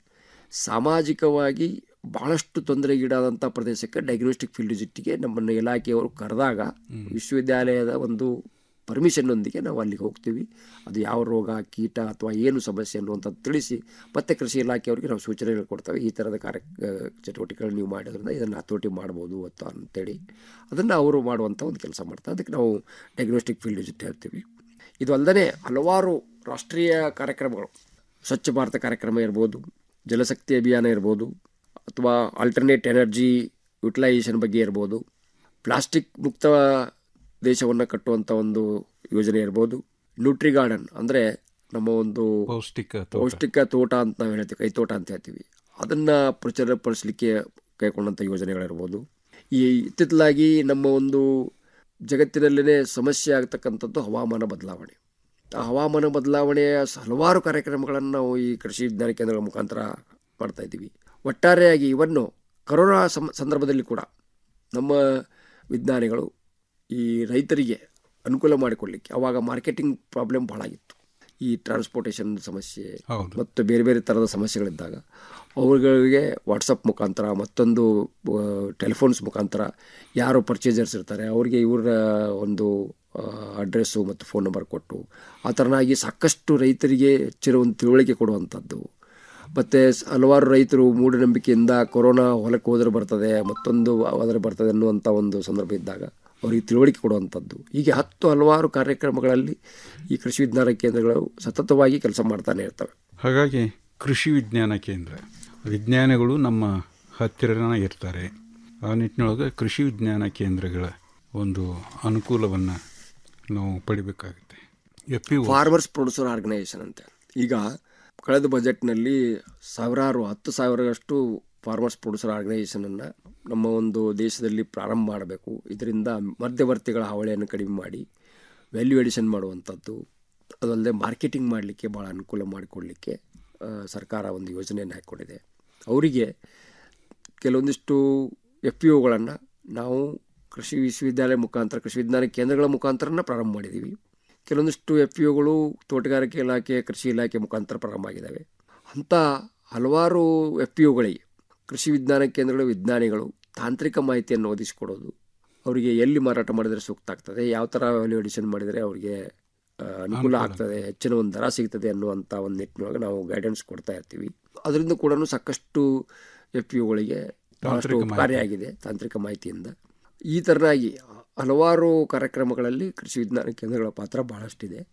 ಸಾಮಾಜಿಕವಾಗಿ ಬಹಳಷ್ಟು ತೊಂದರೆಗೀಡಾದಂಥ ಪ್ರದೇಶಕ್ಕೆ ಡಯಾಗ್ನೋಸ್ಟಿಕ್ ಫೀಲ್ಡ್ ವಿಸಿಟ್ಗೆ ನಮ್ಮನ್ನು ಇಲಾಖೆಯವರು ಕರೆದಾಗ ವಿಶ್ವವಿದ್ಯಾಲಯದ ಒಂದು ಪರ್ಮಿಷನ್ನೊಂದಿಗೆ ನಾವು ಅಲ್ಲಿಗೆ ಹೋಗ್ತೀವಿ ಅದು ಯಾವ ರೋಗ ಕೀಟ ಅಥವಾ ಏನು ಸಮಸ್ಯೆ ಅನ್ನುವಂಥದ್ದು ತಿಳಿಸಿ ಮತ್ತೆ ಕೃಷಿ ಇಲಾಖೆಯವರಿಗೆ ನಾವು ಸೂಚನೆಗಳು ಕೊಡ್ತೇವೆ ಈ ಥರದ ಕಾರ್ಯ ಚಟುವಟಿಕೆಗಳು ನೀವು ಮಾಡೋದ್ರಿಂದ ಇದನ್ನು ಹತೋಟಿ ಮಾಡ್ಬೋದು ಅಥವಾ ಅಂತೇಳಿ ಅದನ್ನು ಅವರು ಮಾಡುವಂಥ ಒಂದು ಕೆಲಸ ಮಾಡ್ತಾರೆ ಅದಕ್ಕೆ ನಾವು ಡಯಾಗ್ನೋಸ್ಟಿಕ್ ಫೀಲ್ಡ್ ವಿಸಿಟ್ ಹೇಳ್ತೀವಿ ಇದು ಅಲ್ಲದೆ ಹಲವಾರು ರಾಷ್ಟ್ರೀಯ ಕಾರ್ಯಕ್ರಮಗಳು ಸ್ವಚ್ಛ ಭಾರತ ಕಾರ್ಯಕ್ರಮ ಇರ್ಬೋದು ಜಲಶಕ್ತಿ ಅಭಿಯಾನ ಇರ್ಬೋದು ಅಥವಾ ಆಲ್ಟರ್ನೇಟ್ ಎನರ್ಜಿ ಯುಟಿಲೈಸೇಷನ್ ಬಗ್ಗೆ ಇರ್ಬೋದು ಪ್ಲಾಸ್ಟಿಕ್ ಮುಕ್ತ ದೇಶವನ್ನು ಕಟ್ಟುವಂಥ ಒಂದು ಯೋಜನೆ ಇರ್ಬೋದು ನ್ಯೂಟ್ರಿ ಗಾರ್ಡನ್ ಅಂದರೆ ನಮ್ಮ ಒಂದು ಪೌಷ್ಟಿಕ ಪೌಷ್ಟಿಕ ತೋಟ ಅಂತ ನಾವು ಹೇಳ್ತೀವಿ ಕೈ ತೋಟ ಅಂತ ಹೇಳ್ತೀವಿ ಅದನ್ನು ಪ್ರಚಾರಪಡಿಸಲಿಕ್ಕೆ ಕೈಗೊಂಡಂಥ ಯೋಜನೆಗಳಿರ್ಬೋದು ಈ ಇತ್ತಿತ್ತಲಾಗಿ ನಮ್ಮ ಒಂದು ಜಗತ್ತಿನಲ್ಲೇ ಸಮಸ್ಯೆ ಆಗ್ತಕ್ಕಂಥದ್ದು ಹವಾಮಾನ ಬದಲಾವಣೆ ಆ ಹವಾಮಾನ ಬದಲಾವಣೆಯ ಹಲವಾರು ಕಾರ್ಯಕ್ರಮಗಳನ್ನು ನಾವು ಈ ಕೃಷಿ ವಿಜ್ಞಾನ ಕೇಂದ್ರಗಳ ಮುಖಾಂತರ ಮಾಡ್ತಾ ಇದ್ದೀವಿ ಒಟ್ಟಾರೆಯಾಗಿ ಇವನ್ನು ಕರೋನಾ ಸಂ ಸಂದರ್ಭದಲ್ಲಿ ಕೂಡ ನಮ್ಮ ವಿಜ್ಞಾನಿಗಳು ಈ ರೈತರಿಗೆ ಅನುಕೂಲ ಮಾಡಿಕೊಡ್ಲಿಕ್ಕೆ ಅವಾಗ ಮಾರ್ಕೆಟಿಂಗ್ ಪ್ರಾಬ್ಲಮ್ ಭಾಳ ಆಗಿತ್ತು ಈ ಟ್ರಾನ್ಸ್ಪೋರ್ಟೇಷನ್ ಸಮಸ್ಯೆ ಮತ್ತು ಬೇರೆ ಬೇರೆ ಥರದ ಸಮಸ್ಯೆಗಳಿದ್ದಾಗ ಅವುಗಳಿಗೆ ವಾಟ್ಸಪ್ ಮುಖಾಂತರ ಮತ್ತೊಂದು ಟೆಲಿಫೋನ್ಸ್ ಮುಖಾಂತರ ಯಾರು ಪರ್ಚೇಸರ್ಸ್ ಇರ್ತಾರೆ ಅವರಿಗೆ ಇವರ ಒಂದು ಅಡ್ರೆಸ್ಸು ಮತ್ತು ಫೋನ್ ನಂಬರ್ ಕೊಟ್ಟು ಆ ಥರನಾಗಿ ಸಾಕಷ್ಟು ರೈತರಿಗೆ ಹೆಚ್ಚಿನ ಒಂದು ತಿಳುವಳಿಕೆ ಕೊಡುವಂಥದ್ದು ಮತ್ತು ಹಲವಾರು ರೈತರು ಮೂಢನಂಬಿಕೆಯಿಂದ ಕೊರೋನಾ ಹೊಲಕ್ಕೆ ಹೋದರೆ ಬರ್ತದೆ ಮತ್ತೊಂದು ಹೋದರೆ ಬರ್ತದೆ ಅನ್ನುವಂಥ ಒಂದು ಸಂದರ್ಭ ಇದ್ದಾಗ ಅವರಿಗೆ ತಿಳುವಳಿಕೆ ಕೊಡುವಂಥದ್ದು ಹೀಗೆ ಹತ್ತು ಹಲವಾರು ಕಾರ್ಯಕ್ರಮಗಳಲ್ಲಿ ಈ ಕೃಷಿ ವಿಜ್ಞಾನ ಕೇಂದ್ರಗಳು ಸತತವಾಗಿ ಕೆಲಸ ಮಾಡ್ತಾನೆ ಇರ್ತವೆ ಹಾಗಾಗಿ ಕೃಷಿ ವಿಜ್ಞಾನ ಕೇಂದ್ರ ವಿಜ್ಞಾನಿಗಳು ನಮ್ಮ ಹತ್ತಿರನ ಇರ್ತಾರೆ ಆ ನಿಟ್ಟಿನೊಳಗೆ ಕೃಷಿ ವಿಜ್ಞಾನ ಕೇಂದ್ರಗಳ ಒಂದು ಅನುಕೂಲವನ್ನು ನಾವು ಪಡಿಬೇಕಾಗುತ್ತೆ F P farmers producer organisation ಅಂತ ಈಗ ಕಳೆದ ಬಜೆಟ್ನಲ್ಲಿ ಸಾವಿರಾರು ಹತ್ತು ಸಾವಿರಷ್ಟು ಫಾರ್ಮರ್ಸ್ ಪ್ರೊಡ್ಯೂಸರ್ ಆರ್ಗನೈಸೇಷನನ್ನು ನಮ್ಮ ಒಂದು ದೇಶದಲ್ಲಿ ಪ್ರಾರಂಭ ಮಾಡಬೇಕು ಇದರಿಂದ ಮಧ್ಯವರ್ತಿಗಳ ಹಾವಳಿಯನ್ನು ಕಡಿಮೆ ಮಾಡಿ ವ್ಯಾಲ್ಯೂ ಎಡಿಷನ್ ಮಾಡುವಂಥದ್ದು ಅದಲ್ಲದೆ ಮಾರ್ಕೆಟಿಂಗ್ ಮಾಡಲಿಕ್ಕೆ ಭಾಳ ಅನುಕೂಲ ಮಾಡಿಕೊಡಲಿಕ್ಕೆ ಆ, ಸರ್ಕಾರ ಒಂದು ಯೋಜನೆಯನ್ನು ಹಾಕ್ಕೊಂಡಿದೆ ಅವರಿಗೆ ಕೆಲವೊಂದಿಷ್ಟು ಎಫ್ ಪಿ ಒಗಳನ್ನು ನಾವು ಕೃಷಿ ವಿಶ್ವವಿದ್ಯಾಲಯ ಮುಖಾಂತರ ಕೃಷಿ ವಿಜ್ಞಾನ ಕೇಂದ್ರಗಳ ಮುಖಾಂತರನ ಪ್ರಾರಂಭ ಮಾಡಿದ್ದೀವಿ ಕೆಲವೊಂದಿಷ್ಟು ಎಫ್ ಪಿ ಒಗಳು ತೋಟಗಾರಿಕೆ ಇಲಾಖೆ ಕೃಷಿ ಇಲಾಖೆ ಮುಖಾಂತರ ಪ್ರಾರಂಭ ಆಗಿದ್ದಾವೆ ಅಂಥ ಹಲವಾರು ಎಫ್ ಪಿ ಒಗಳಿಗೆ ಕೃಷಿ ವಿಜ್ಞಾನ ಕೇಂದ್ರಗಳ ವಿಜ್ಞಾನಿಗಳು ತಾಂತ್ರಿಕ ಮಾಹಿತಿಯನ್ನು ಒದಗಿಸಿಕೊಡೋದು ಅವರಿಗೆ ಎಲ್ಲಿ ಮಾರಾಟ ಮಾಡಿದರೆ ಸೂಕ್ತ ಆಗ್ತದೆ ಯಾವ ಥರ ವ್ಯಾಲ್ಯೂ ಎಡಿಷನ್ ಮಾಡಿದರೆ ಅವರಿಗೆ ಆ, ಅನುಕೂಲ ಆಗ್ತದೆ ಹೆಚ್ಚಿನ ಒಂದು ದರ ಸಿಗ್ತದೆ ಅನ್ನುವಂಥ ಒಂದು ನಿಟ್ಟಿನೊಳಗೆ ನಾವು ಗೈಡೆನ್ಸ್ ಕೊಡ್ತಾ ಇರ್ತೀವಿ ಅದರಿಂದ ಕೂಡ ಸಾಕಷ್ಟು ಎಫ್ ಪಿ ಒಗಳಿಗೆ ಬಹಳಷ್ಟು ತಾಂತ್ರಿಕ ಮಾಹಿತಿ. ಉಪಕಾರಿಯಾಗಿದೆ ತಾಂತ್ರಿಕ ಮಾಹಿತಿಯಿಂದ ಈ ಥರನಾಗಿ ಹಲವಾರು ಕಾರ್ಯಕ್ರಮಗಳಲ್ಲಿ ಕೃಷಿ ವಿಜ್ಞಾನ ಕೇಂದ್ರಗಳ ಪಾತ್ರ ಬಹಳಷ್ಟಿದೆ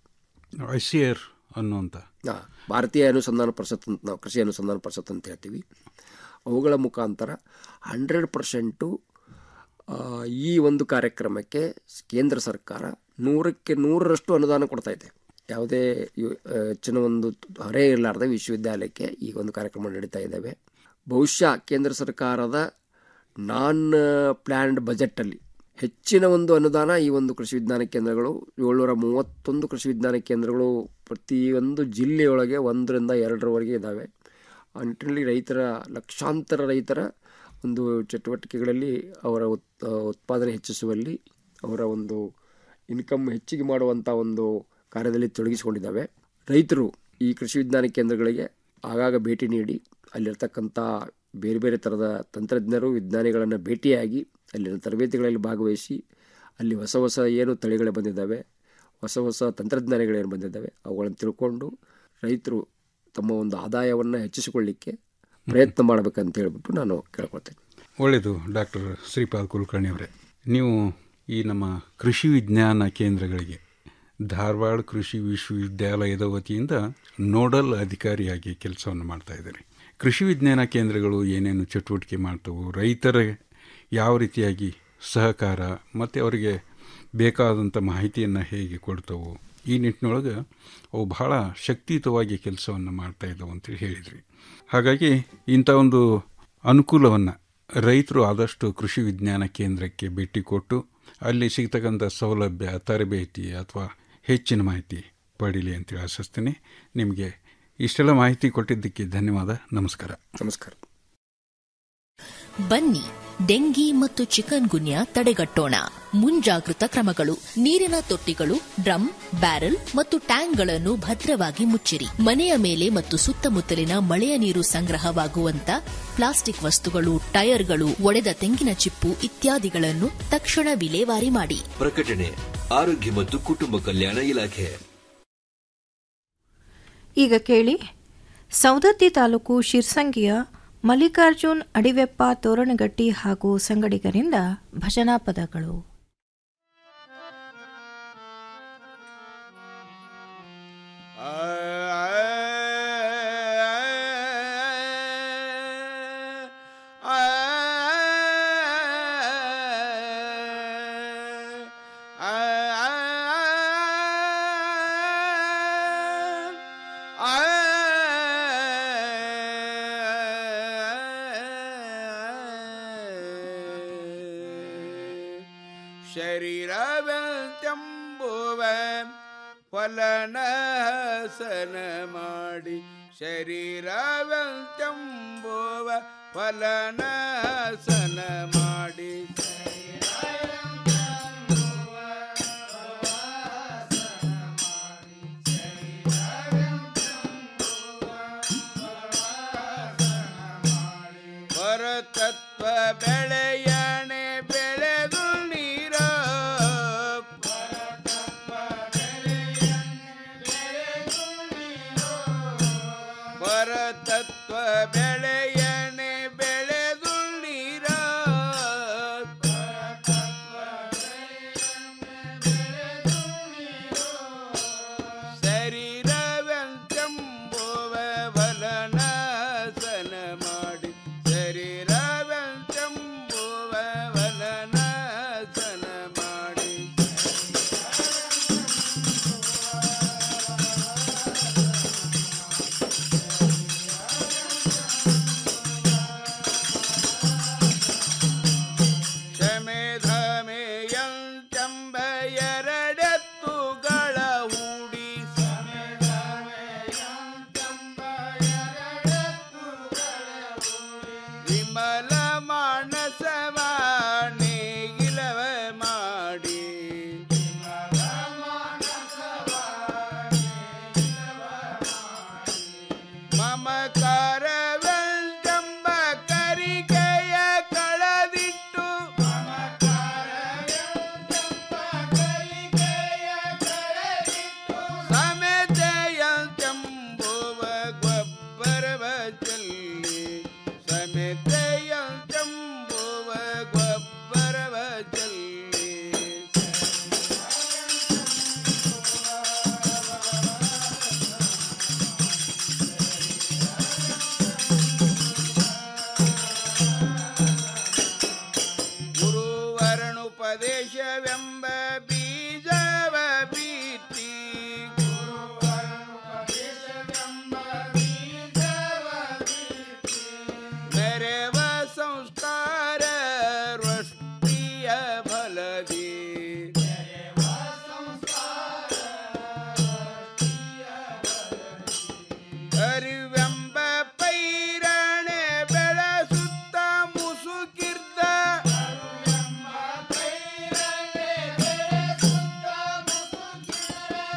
ಐ ಸಿ ಆರ್ ಅನ್ನುವಂಥ ಆ, ಭಾರತೀಯ ಅನುಸಂಧಾನ ಪರಿಷತ್ ಅಂತ ನಾವು ಕೃಷಿ ಅನುಸಂಧಾನ ಪರಿಷತ್ ಅಂತ ಹೇಳ್ತೀವಿ ಅವುಗಳ ಮುಖಾಂತರ ಹಂಡ್ರೆಡ್ ಪರ್ಸೆಂಟು ಈ ಒಂದು ಕಾರ್ಯಕ್ರಮಕ್ಕೆ ಕೇಂದ್ರ ಸರ್ಕಾರ ನೂರಕ್ಕೆ ನೂರರಷ್ಟು ಅನುದಾನ ಕೊಡ್ತಾ ಇದೆ ಯಾವುದೇ ಯು- ಆ, ಹೆಚ್ಚಿನ ಒಂದು ಹೊರೆ ಇರಲಾರ್ದ ವಿಶ್ವವಿದ್ಯಾಲಯಕ್ಕೆ ಈ ಒಂದು ಕಾರ್ಯಕ್ರಮ ನಡೀತಾ ಇದ್ದಾವೆ ಬಹುಶಃ ಕೇಂದ್ರ ಸರ್ಕಾರದ ನಾನ್ ಪ್ಲ್ಯಾನ್ಡ್ ಬಜೆಟಲ್ಲಿ ಹೆಚ್ಚಿನ ಒಂದು ಅನುದಾನ ಈ ಒಂದು ಕೃಷಿ ವಿಜ್ಞಾನ ಕೇಂದ್ರಗಳು ಏಳ್ನೂರ ಮೂವತ್ತೊಂದು ಕೃಷಿ ವಿಜ್ಞಾನ ಕೇಂದ್ರಗಳು ಪ್ರತಿಯೊಂದು ಜಿಲ್ಲೆಯೊಳಗೆ ಒಂದರಿಂದ ಎರಡರವರೆಗೆ ಇದ್ದಾವೆ ಆ ನಿಟ್ಟಿನಲ್ಲಿ ರೈತರ ಲಕ್ಷಾಂತರ ರೈತರ ಒಂದು ಚಟುವಟಿಕೆಗಳಲ್ಲಿ ಅವರ ಉತ್ ಉತ್ಪಾದನೆ ಹೆಚ್ಚಿಸುವಲ್ಲಿ ಅವರ ಒಂದು ಇನ್ಕಮ್ ಹೆಚ್ಚಿಗೆ ಮಾಡುವಂಥ ಒಂದು ಕಾರ್ಯದಲ್ಲಿ ತೊಡಗಿಸಿಕೊಂಡಿದ್ದಾವೆ ರೈತರು ಈ ಕೃಷಿ ವಿಜ್ಞಾನ ಕೇಂದ್ರಗಳಿಗೆ ಆಗಾಗ ಭೇಟಿ ನೀಡಿ ಅಲ್ಲಿರ್ತಕ್ಕಂಥ ಬೇರೆ ಬೇರೆ ಥರದ ತಂತ್ರಜ್ಞರು ವಿಜ್ಞಾನಿಗಳನ್ನು ಭೇಟಿಯಾಗಿ ಅಲ್ಲಿನ ತರಬೇತಿಗಳಲ್ಲಿ ಭಾಗವಹಿಸಿ ಅಲ್ಲಿ ಹೊಸ ಹೊಸ ಏನು ತಳಿಗಳು ಬಂದಿದ್ದಾವೆ ಹೊಸ ಹೊಸ ತಂತ್ರಜ್ಞಾನಗಳೇನು ಬಂದಿದ್ದಾವೆ ಅವುಗಳನ್ನು ತಿಳ್ಕೊಂಡು ರೈತರು ತಮ್ಮ ಒಂದು ಆದಾಯವನ್ನು ಹೆಚ್ಚಿಸಿಕೊಳ್ಳಿಕ್ಕೆ ಪ್ರಯತ್ನ ಮಾಡಬೇಕಂತ ಹೇಳ್ಬಿಟ್ಟು ನಾನು ಕೇಳ್ಕೊಳ್ತೇನೆ ಒಳ್ಳೆಯದು ಡಾಕ್ಟರ್ ಶ್ರೀಪಾದ್ ಕುಲಕರ್ಣಿ ಅವರೇ ನೀವು ಈ ನಮ್ಮ ಕೃಷಿ ವಿಜ್ಞಾನ ಕೇಂದ್ರಗಳಿಗೆ ಧಾರವಾಡ ಕೃಷಿ ವಿಶ್ವವಿದ್ಯಾಲಯದ ವತಿಯಿಂದ ನೋಡಲ್ ಅಧಿಕಾರಿಯಾಗಿ ಕೆಲಸವನ್ನು ಮಾಡ್ತಾ ಇದ್ದೀರಿ ಕೃಷಿ ವಿಜ್ಞಾನ ಕೇಂದ್ರಗಳು ಏನೇನು ಚಟುವಟಿಕೆ ಮಾಡ್ತವು ರೈತರ ಯಾವ ರೀತಿಯಾಗಿ ಸಹಕಾರ ಮತ್ತು ಅವರಿಗೆ ಬೇಕಾದಂಥ ಮಾಹಿತಿಯನ್ನು ಹೇಗೆ ಕೊಡ್ತವು ಈ ನಿಟ್ಟಿನೊಳಗೆ ಅವು ಬಹಳ ಶಕ್ತಿಯುತವಾಗಿ ಕೆಲಸವನ್ನು ಮಾಡ್ತಾ ಇದ್ದವು ಅಂತೇಳಿ ಹೇಳಿದ್ರಿ ಹಾಗಾಗಿ ಇಂಥ ಒಂದು ಅನುಕೂಲವನ್ನು ರೈತರು ಆದಷ್ಟು ಕೃಷಿ ವಿಜ್ಞಾನ ಕೇಂದ್ರಕ್ಕೆ ಭೇಟಿ ಕೊಟ್ಟು ಅಲ್ಲಿ ಸಿಗ್ತಕ್ಕಂಥ ಸೌಲಭ್ಯ ತರಬೇತಿ ಅಥವಾ ಹೆಚ್ಚಿನ ಮಾಹಿತಿ ಪಡೀಲಿ ಅಂತೇಳಿ ಆಶಿಸ್ತೀನಿ ನಿಮಗೆ ಇಷ್ಟೆಲ್ಲ ಮಾಹಿತಿ ಕೊಟ್ಟಿದ್ದಕ್ಕೆ ಧನ್ಯವಾದ ನಮಸ್ಕಾರ ನಮಸ್ಕಾರ ಬನ್ನಿ ಡೆಂಗಿ ಮತ್ತು ಚಿಕನ್ ಗುನ್ಯಾ ತಡೆಗಟ್ಟೋಣ ಮುಂಜಾಗೃತ ಕ್ರಮಗಳು ನೀರಿನ ತೊಟ್ಟಿಗಳು ಡ್ರಮ್ ಬ್ಯಾರೆಲ್ ಮತ್ತು ಟ್ಯಾಂಕ್ಗಳನ್ನು ಭದ್ರವಾಗಿ ಮುಚ್ಚಿರಿ ಮನೆಯ ಮೇಲೆ ಮತ್ತು ಸುತ್ತಮುತ್ತಲಿನ ಮಳೆಯ ನೀರು ಸಂಗ್ರಹವಾಗುವಂತ ಪ್ಲಾಸ್ಟಿಕ್ ವಸ್ತುಗಳು ಟೈರ್ಗಳು ಒಡೆದ ತೆಂಗಿನ ಚಿಪ್ಪು ಇತ್ಯಾದಿಗಳನ್ನು ತಕ್ಷಣ ವಿಲೇವಾರಿ ಮಾಡಿ ಪ್ರಕಟಣೆ ಆರೋಗ್ಯ ಮತ್ತು ಕುಟುಂಬ ಕಲ್ಯಾಣ ಇಲಾಖೆ ಈಗ ಕೇಳಿ ಸೌದತ್ತಿ ತಾಲೂಕು ಶಿರ್ಸಂಗಿಯ ಮಲ್ಲಿಕಾರ್ಜುನ್ ಅಡಿವೆಪ್ಪ ತೋರಣಗಟ್ಟಿ ಹಾಗೂ ಸಂಗಡಿಗರಿಂದ ಭಜನಾ ಪದಗಳು ಶರೀರವೆಂತೆಂಬುವ ಫಲನಹಸನ ಮಾಡಿ ಶರೀರವೆಂತೆಂಬುವ ಫಲನಹಸನ ಮಾಡಿ ಪರತತ್ವ ಬೆಳೆಯಣೆ ಬೆಳೆದು ನೀರ ಪರತತ್ವ ಬೆಳೆ